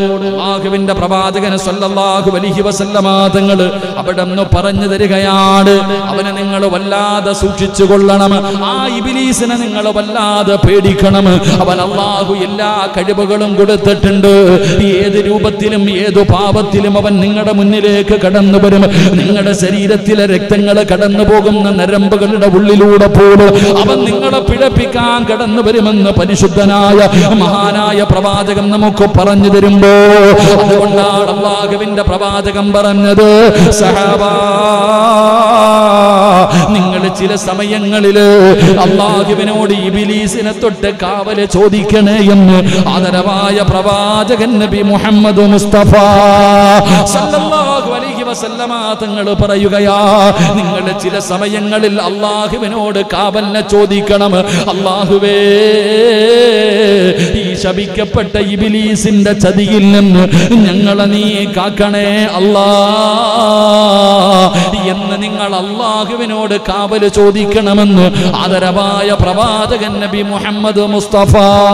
അള്ളാഹുവിന്റെ പ്രവാചകൻ സല്ലല്ലാഹു അലൈഹി വസല്ലമ തങ്ങൾ അവിടെ നിന്ന് പറഞ്ഞു തരികയാണ് അവനെ നിങ്ങൾ വല്ലാതെ സൂക്ഷിച്ചു കൊള്ളണം ആ ഇബിലീസിനെ നിങ്ങൾ വല്ലാതെ പേടിക്കണം അവൻ അള്ളാഹു എല്ലാ കഴിവുകളും കൊടുത്തിട്ടുണ്ട് ഏത് രൂപത്തിലും ഏതു പാപത്തിലും അവൻ നിങ്ങളുടെ മുന്നിലേക്ക് കടന്നു വരും നിങ്ങളുടെ ശരീരത്തിലെ രക്തങ്ങൾ കടന്നു പോകുന്ന നരമ്പുകളുടെ ഉള്ളിലൂടെ പോലും അവൻ നിങ്ങളെ പിഴപ്പിക്കാൻ കടന്നു വരുമെന്ന് പരിശുദ്ധനായ മഹാനായ പ്രവാചകൻ നമുക്ക് പറഞ്ഞു തരുമ്പോ അതുകൊണ്ടാണ് അള്ളാഹുവിന്റെ പ്രവാചകൻ പറഞ്ഞത് സഹാബാ നിങ്ങൾ ചില സമയങ്ങളില് അള്ളാഹുവിനോട് ഇബിലീസിനെ തൊട്ട് കാവല് ചോദിക്കണേ എന്ന് ആദരവായ പ്രവാചകൻ നബി മുഹമ്മദ് മുസ്തഫ സല്ലല്ലാഹു അലൈഹി വസല്ലമ തങ്ങൾ പറയുകയാ നിങ്ങൾ ചില സമയങ്ങളിൽ അള്ളാഹുവിനോട് കാവലിനെ ചോദിക്കണം അള്ളാഹുവേ ഈ ശപിക്കപ്പെട്ട ഇബിലീസിന്റെ ചതിയിൽ നിന്ന് ഞങ്ങളെ നീ കാക്കണേ അല്ലാ എന്ന് നിങ്ങൾ അള്ളാഹുവിനോട് കാവല് ചോദിക്കണമെന്ന് ആദരവായ പ്രവാചകൻ നബി മുഹമ്മദ് മുസ്തഫ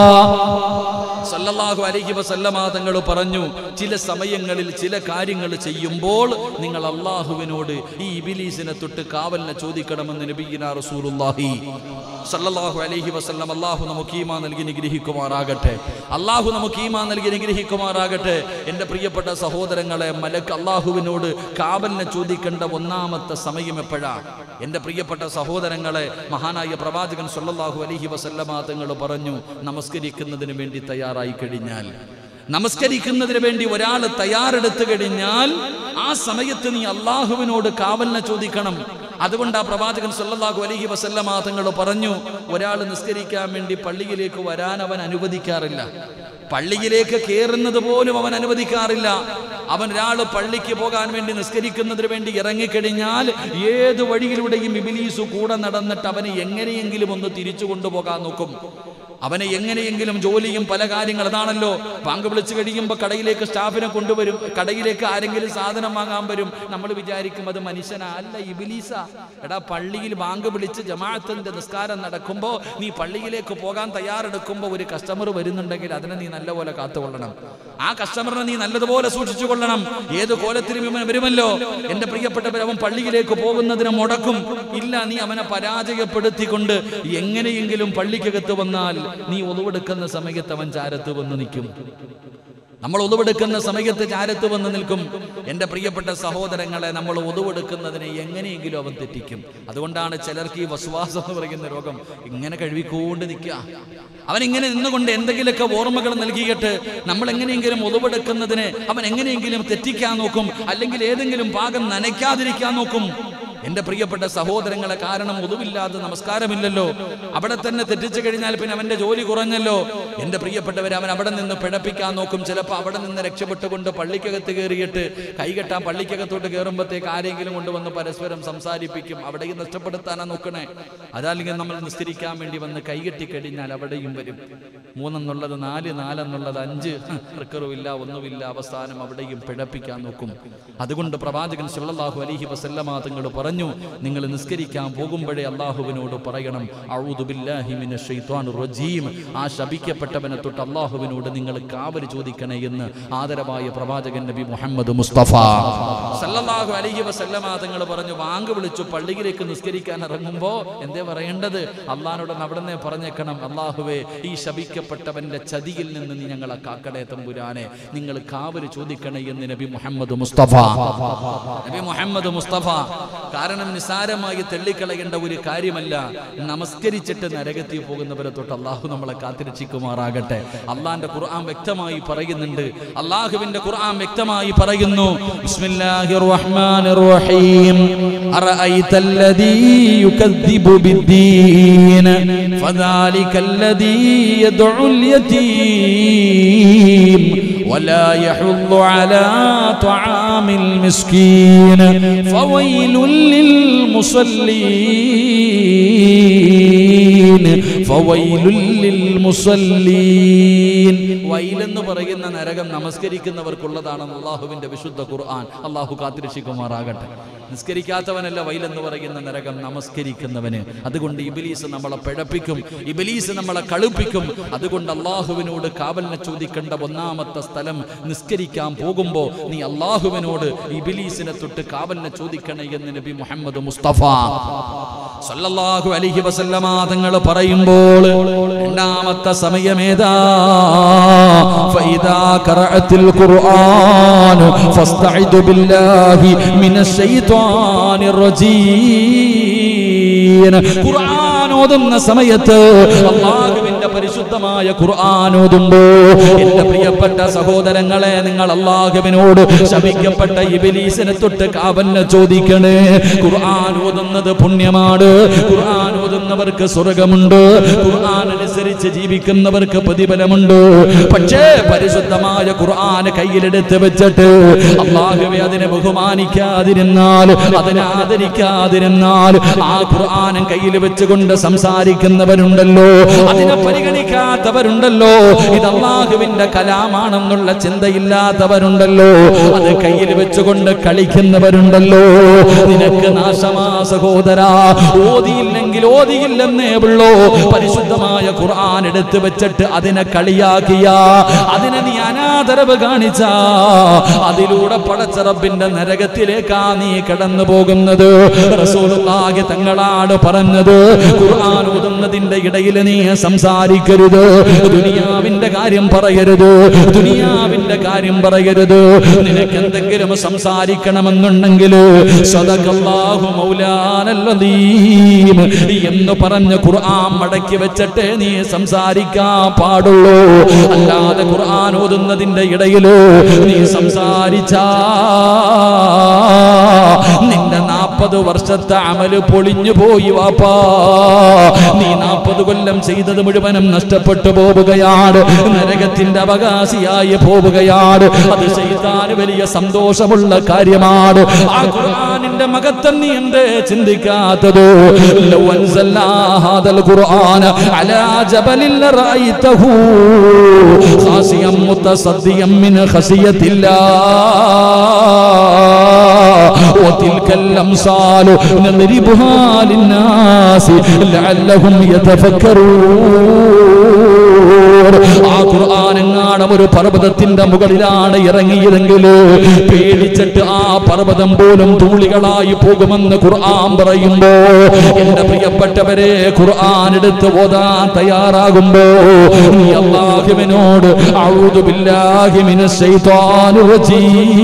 സല്ലല്ലാഹു അലൈഹി വസല്ലമ തങ്ങൾ പറഞ്ഞു ചില സമയങ്ങളിൽ ചില കാര്യങ്ങൾ ചെയ്യുമ്പോൾ നിങ്ങൾ അള്ളാഹുവിനോട് ഈ ഇബിലീസിനെ തൊട്ട് കാവലിനെ ചോദിക്കണമെന്ന് നബിയിന റസൂലുള്ളാഹി സല്ലല്ലാഹു അലൈഹി വസല്ലം അള്ളാഹു നമുക്ക് ഈമാ നൽകി നിഗ്രഹിക്കുമാറാകട്ടെ അള്ളാഹു നമുക്ക് ഈമാ നൽകി നിഗ്രഹിക്കുമാറാകട്ടെ എൻ്റെ പ്രിയപ്പെട്ട സഹോദരങ്ങളെ മലക്ക് അള്ളാഹുവിനോട് കാവലിനെ ചോദിക്കേണ്ട ഒന്നാമത്തെ സമയം എപ്പോഴാ എൻ്റെ പ്രിയപ്പെട്ട സഹോദരങ്ങളെ മഹാനായ പ്രവാചകൻ സല്ലല്ലാഹു അലൈഹി വസല്ലമ തങ്ങൾ പറഞ്ഞു നമസ്കരിക്കുന്നതിന് വേണ്ടി തയ്യാറായി കഴിഞ്ഞാൽ നമസ്കരിക്കുന്നതിന് വേണ്ടി ഒരാൾ തയ്യാറെടുത്തു കഴിഞ്ഞാൽ ആ സമയത്ത് നീ അള്ളാഹുവിനോട് കാവലിനെ ചോദിക്കണം അതുകൊണ്ട് ആ പ്രവാചകൻ സല്ലല്ലാഹു അലൈഹി വസല്ലമ തങ്ങൾ പറഞ്ഞു ഒരാൾ നിസ്കരിക്കാൻ വേണ്ടി പള്ളിയിലേക്ക് വരാൻ അവൻ അനുവദിക്കാറില്ല പള്ളിയിലേക്ക് കയറുന്നത് പോലും അവൻ അനുവദിക്കാറില്ല അവൻ ഒരാൾ പള്ളിക്ക് പോകാൻ വേണ്ടി നിസ്കരിക്കുന്നതിന് വേണ്ടി ഇറങ്ങിക്കഴിഞ്ഞാൽ ഏത് വഴിയിലൂടെയും ഇബിലീസ് കൂടെ നടന്നിട്ട് അവനെ എങ്ങനെയെങ്കിലും ഒന്ന് തിരിച്ചു കൊണ്ടുപോകാൻ നോക്കും അവനെ എങ്ങനെയെങ്കിലും ജോലിയും പല കാര്യങ്ങൾ അതാണല്ലോ ബാങ്ക് വിളിച്ചു കഴിയുമ്പോൾ കടയിലേക്ക് സ്റ്റാഫിനെ കൊണ്ടുവരും കടയിലേക്ക് ആരെങ്കിലും സാധനം വാങ്ങാൻ വരും നമ്മൾ വിചാരിക്കും അത് മനുഷ്യനാ അല്ല ഇബിലീസ എടാ പള്ളിയിൽ ബാങ്ക് വിളിച്ച് ജമാഅത്തിന്റെ നിസ്കാരം നടക്കുമ്പോൾ നീ പള്ളിയിലേക്ക് പോകാൻ തയ്യാറെടുക്കുമ്പോൾ ഒരു കസ്റ്റമർ വരുന്നുണ്ടെങ്കിൽ അതിനെ നീ നല്ലപോലെ കാത്തുകൊള്ളണം ആ കസ്റ്റമറിനെ നീ നല്ലതുപോലെ സൂക്ഷിച്ചു കൊള്ളണം ഏത് കോലത്തിലും ഇവൻ വരുമല്ലോ എന്റെ പ്രിയപ്പെട്ടവർ അവൻ പള്ളിയിലേക്ക് പോകുന്നതിന് മുടക്കും ഇല്ല നീ അവനെ പരാജയപ്പെടുത്തിക്കൊണ്ട് എങ്ങനെയെങ്കിലും പള്ളിക്കകത്ത് വന്നാൽ നീ ഒളിവെടുക്കുന്ന സമയത്ത് അവൻ ചാരത്ത് വന്ന് നിൽക്കും നമ്മൾ ഒതുവെടുക്കുന്ന സമയത്ത് ചാരത്ത് വന്ന് നിൽക്കും എൻ്റെ പ്രിയപ്പെട്ട സഹോദരങ്ങളെ നമ്മൾ ഒതുവെടുക്കുന്നതിനെ എങ്ങനെയെങ്കിലും അവൻ തെറ്റിക്കും അതുകൊണ്ടാണ് ചിലർക്ക് ഈ വസ്വാസം എന്ന് പറയുന്ന രോഗം ഇങ്ങനെ കഴുകിക്കൊണ്ട് നിൽക്കുക അവൻ ഇങ്ങനെ നിന്നുകൊണ്ട് എന്തെങ്കിലുമൊക്കെ ഓർമ്മകൾ നൽകിയിട്ട് നമ്മൾ എങ്ങനെയെങ്കിലും ഒതുവെടുക്കുന്നതിന് അവൻ എങ്ങനെയെങ്കിലും തെറ്റിക്കാൻ നോക്കും അല്ലെങ്കിൽ ഏതെങ്കിലും ഭാഗം നനയ്ക്കാതിരിക്കാൻ നോക്കും എന്റെ പ്രിയപ്പെട്ട സഹോദരങ്ങളെ കാരണം ഒതുവില്ലാതെ നമസ്കാരമില്ലല്ലോ അവിടെ തന്നെ തെറ്റിച്ചു കഴിഞ്ഞാൽ പിന്നെ അവന്റെ ജോലി കുറഞ്ഞല്ലോ എന്റെ പ്രിയപ്പെട്ടവർ അവൻ അവിടെ നിന്ന് പിഴപ്പിക്കാൻ നോക്കും ചിലപ്പോൾ അവിടെ നിന്ന് രക്ഷപ്പെട്ടുകൊണ്ട് പള്ളിക്കകത്ത് കയറിയിട്ട് കൈകെട്ടാൻ പള്ളിക്കകത്തോട്ട് കയറുമ്പോഴത്തേക്ക് ആരെങ്കിലും കൊണ്ടുവന്ന് പരസ്പരം സംസാരിപ്പിക്കും അവിടെയും നഷ്ടപ്പെടുത്താനാ നോക്കണേ അതല്ലെങ്കിൽ നമ്മൾ നിസ്കരിക്കാൻ വേണ്ടി വന്ന് കൈകെട്ടി കഴിഞ്ഞാൽ അവിടെയും വരും മൂന്നെന്നുള്ളത് നാല് നാലെന്നുള്ളത് അഞ്ച് റിക്കറുമില്ല ഒന്നുമില്ല അവസാനം അവിടെയും പിഴപ്പിക്കാൻ നോക്കും അതുകൊണ്ട് പ്രവാചകൻ സല്ലല്ലാഹു അലൈഹി വസല്ലമ തങ്ങൾ പറഞ്ഞു നിങ്ങൾ നിസ്കരിക്കാൻ പോകുമ്പോഴേ അള്ളാഹുവിനോട് പറയണം അഊദു ബില്ലാഹി മിനശ് ശൈത്വാനിർ റജീം ആ ശപിക്കപ്പെട്ടവനെ തൊട്ട് അള്ളാഹുവിനോട് നിങ്ങൾ കാവൽ ചോദിക്കണേ എന്ന് ആദരവായ പ്രവാചകൻ നബി മുഹമ്മദ് മുസ്തഫ സല്ലല്ലാഹു അലൈഹി വസല്ലമ തങ്ങൾ പറഞ്ഞു വാങ്ക് വിളിച്ചു പള്ളിയിലേക്ക് നിസ്കരിക്കാൻ ഇറങ്ങുമ്പോ എന്തേ പറയേണ്ടത് അള്ളഹാനോട് അവിടെ നിന്ന് പറഞ്ഞേക്കണം അള്ളാഹുവേ ഈ ശപിക്കപ്പെട്ടവന്റെ ചതിയിൽ നിന്ന് നീ ഞങ്ങളെ കാക്കടേ തമ്പുരാനെ നിങ്ങൾ കാവല് ചോദിക്കണേ എന്ന് നബി മുഹമ്മദ് മുസ്തഫ നബി മുഹമ്മദ് മുസ്തഫ കാരണം നിസാരമായി തെള്ളിക്കളയേണ്ട ഒരു കാര്യമല്ല നമസ്കരിച്ചിട്ട് നരകത്തിൽ പോകുന്നവരെ തൊട്ട് അള്ളാഹു നമ്മളെ കാത്തിരക്ഷിക്കുമാറാകട്ടെ അള്ളാന്റെ ഖുർആൻ വ്യക്തമായി പറയുന്നുണ്ട് അള്ളാഹുവിന്റെ ഖുർആൻ വ്യക്തമായി പറയുന്നു ബിസ്മില്ലാഹിർ റഹ്മാനിർ റഹീം അറഅയ്ത الذي يكذب بالدين فذلك الذي يدعو اليتيم ولا يحض على طعام المسكين فويل للمصلين فويل للمصلين വൈലെന്ന് പറയുന്ന നരകം നമസ്കരിക്കുന്നവർക്കുള്ളതാണെന്ന് അള്ളാഹുവിന്റെ വിശുദ്ധ ഖുർആൻ അള്ളാഹു കാത്തിരക്ഷിക്കുമാറാകട്ടെ നിസ്കരിക്കാത്തവനല്ല വൈലെന്ന് പറയുന്ന നരകം നമസ്കരിക്കുന്നവന് അതുകൊണ്ട് ഇബിലീസ് നമ്മളെ പിഴപ്പിക്കും ഇബിലീസ് നമ്മളെ കളുപ്പിക്കും അതുകൊണ്ട് അള്ളാഹുവിനോട് കാവലിനെ ചോദിക്കേണ്ട ഒന്നാമത്തെ സ്ഥലം നിസ്കരിക്കാൻ പോകുമ്പോ നീ അള്ളാഹുവിനോട് ഇബിലീസിനെ തൊട്ട് കാവലിനെ ചോദിക്കണേ എന്ന് നബി മുഹമ്മദ് മുസ്തഫ സല്ലല്ലാഹു അലൈഹി വസല്ലമ തങ്ങൾ പറയുമ്പോൾ രണ്ടാമത്തെ സമയമേതാ فإذا قرأت القرآن فاستعذ بالله من الشيطان الرجيم ഖുർആൻ ഓതുന്ന സമയത്ത് അള്ളാഹുവിന്റെ പരിശുദ്ധമായ ഖുർആൻ ഓതുമ്പോ എന്റെ പ്രിയപ്പെട്ട സഹോദരങ്ങളെ നിങ്ങൾ അള്ളാഹുവിനോട് ശപിക്കപ്പെട്ട ഇബിലീസിനെ തൊട്ട് കാവലിനെ ചോദിക്കണേ ഖുർആൻ ഓതുന്നത് പുണ്യമാണ് ഖുർആൻ ഓതുന്നവർക്ക് സ്വർഗമുണ്ട് ഖുർആൻ അനുസരിച്ച് ജീവിക്കുന്നവർക്ക് പ്രതിഫലമുണ്ട് പക്ഷേ പരിശുദ്ധമായ ഖുർആൻ കയ്യിലെടുത്ത് വെച്ചിട്ട് അള്ളാഹുവെ അതിനെ ബഹുമാനിക്കാതിരുന്നാൽ അതിനെ ആദരിക്കാതിരുന്നാൽ ആ ഖുർആനും കയ്യിൽ വെച്ചുകൊണ്ട് സംസാരിക്കുന്നവരുണ്ടല്ലോ അതിനെ പരിഗണിക്കാത്തവരുണ്ടല്ലോ ഇത് അള്ളാഹുവിന്റെ കലാമാണെന്നുള്ള ചിന്തയില്ലാത്തവരുണ്ടല്ലോ അത് കയ്യിൽ വെച്ചുകൊണ്ട് കളിക്കുന്നവരുണ്ടല്ലോ നിനക്ക് നാശമാ സഹോദരാ ഓതിയില്ലെങ്കിൽ ഓതിയില്ലെന്നേ ഉള്ളൂ പരിശുദ്ധമായ ഖുർആൻ എടുത്തു വെച്ചിട്ട് അതിനെ കളിയാക്കിയ അതിനെ നീ അനാദരവ് കാണിച്ച അതിലൂടെ പടച്ചറബിന്റെ നരകത്തിലേക്കാ നീ കടന്നു പോകുന്നത് റസൂലുള്ളാഹി തങ്ങളാണ് പറഞ്ഞത് ഖുർആൻ ഓതുന്നതിന്റെ ഇടയിൽ നീ സംസാരിക്കരുത് ദുനിയാവിന്റെ കാര്യം പറയരുത് ദുനിയാവിന്റെ കാര്യം പറയരുത് നിനക്ക് എന്തെങ്കിലും സംസാരിക്കണമെന്നുണ്ടെങ്കിൽ സദഖല്ലാഹു മൗലാനല്ലദീം എന്ന് പറഞ്ഞ് ഖുർആൻ മടക്കി വെച്ചിട്ട് നീ സംസാരിക്കാൻ പാടുള്ളൂ അല്ലാതെ ഖുർആൻ ഓതുന്നതിന്റെ ഇടയിൽ നീ സംസാരിച്ചാ നിന്റെ നാൽപ്പത് വർഷത്തെ അമല് പൊളിഞ്ഞു പോയി വാപ്പാ നീ നാൽപ്പത് കൊല്ലം ചെയ്തത് മുഴുവനും നഷ്ടപ്പെട്ടു പോവുകയാണ് നരകത്തിന്റെ അവകാശിയായി പോവുകയാണ് അത് ചെയ്താൻ വലിയ സന്തോഷമുള്ള കാര്യമാണ് ആ ഖുർആനിന്റെ മകത്വം നീ എന്തേ ചിന്തിക്കാത്തത് ലൗ അൻസൽനാ ഹാദൽ ഖുർആന അലാ ജബലിൻ ലറഅയ്തഹു ഖാസിയം മുതസദ്ദിയം മിൻ ഖസിയത്തില്ലാ وتلك الأمثال نضربها للناس لعلهم يتفكرون ആ ഖുർആാനെങ്ങാണം ഒരു പർവ്വതത്തിന്റെ മുകളിലാണ് ഇറങ്ങിയതെങ്കിൽ പേടിച്ചിട്ട് ആ പർവ്വതം പോലും തൂളികളായി പോകുമെന്ന് ഖുർആൻ പറയുമ്പോ എന്റെ പ്രിയപ്പെട്ടവരെ ഖുർആൻ എടുത്ത് ഓതാൻ തയ്യാറാകുമ്പോ നീ അള്ളാഹുവിനോട് അഊദു ബില്ലാഹി മിനശ് ശൈത്വാനിർ റജീം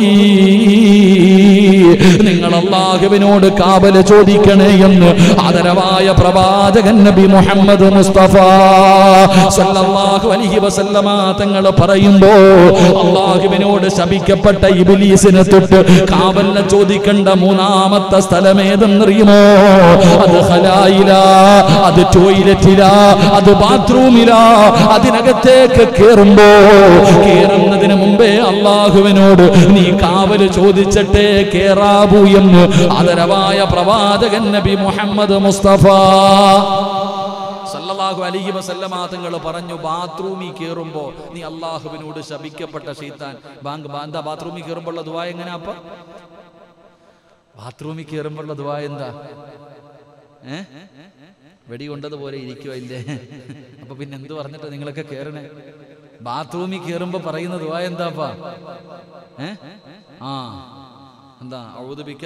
നിങ്ങൾ അള്ളാഹുവിനോട് കാവല് ചോദിക്കണേ എന്ന് ആദരവായ പ്രവാചകൻ നബി മുഹമ്മദ് മുസ്തഫ സല്ലല്ലാഹു അലൈഹി വസല്ലമ തങ്ങൾ പറയുമ്പോ അള്ളാഹുവിനോട് ശപിക്കപ്പെട്ട ഇബ്ലീസിനെ തൊട്ട് കാവലിനെ ചോദിക്കേണ്ട മൂന്നാമത്തെ സ്ഥലം ഏതെന്നറിയുമോ അത് ഹലായില അത് ടോയ്ലറ്റില അത് ബാത്റൂമില അതിനകത്തേക്ക് കേറുമ്പോ കേറുന്നതിന് മുമ്പേ അള്ളാഹുവിനോട് നീ കാവല് ചോദിച്ചിട്ടേ കേറാവൂ എന്ന് ആദരവായ പ്രവാചകൻ നബി മുഹമ്മദ് മുസ്തഫ സല്ലല്ലാഹു അലൈഹി വസല്ലമ തങ്ങൾ പറഞ്ഞു ബാത്റൂമിൽ കയറുമ്പോ നീ അള്ളാഹുവിനോട് ശപിക്കപ്പെട്ട ഷെയ്ത്താൻ ബാങ്ക് ബാന്താ ബാത്റൂമിൽ കയറുമ്പോഴുള്ള ദുവാ എങ്ങനെയാ അപ്പ ബാത്റൂമിൽ കയറുമ്പോഴുള്ള ദുവാ എന്താ ഏ വെടി കൊണ്ടതുപോലെ ഇരിക്കുവോ ഇല്ലേ അപ്പൊ പിന്നെ എന്ത് പറഞ്ഞിട്ട് നിങ്ങളൊക്കെ കേറണേ ബാത്റൂമിൽ കയറുമ്പോ പറയുന്ന ദുവാ എന്താപ്പാ ഏ ആ എന്താ ഔതുപിക്ക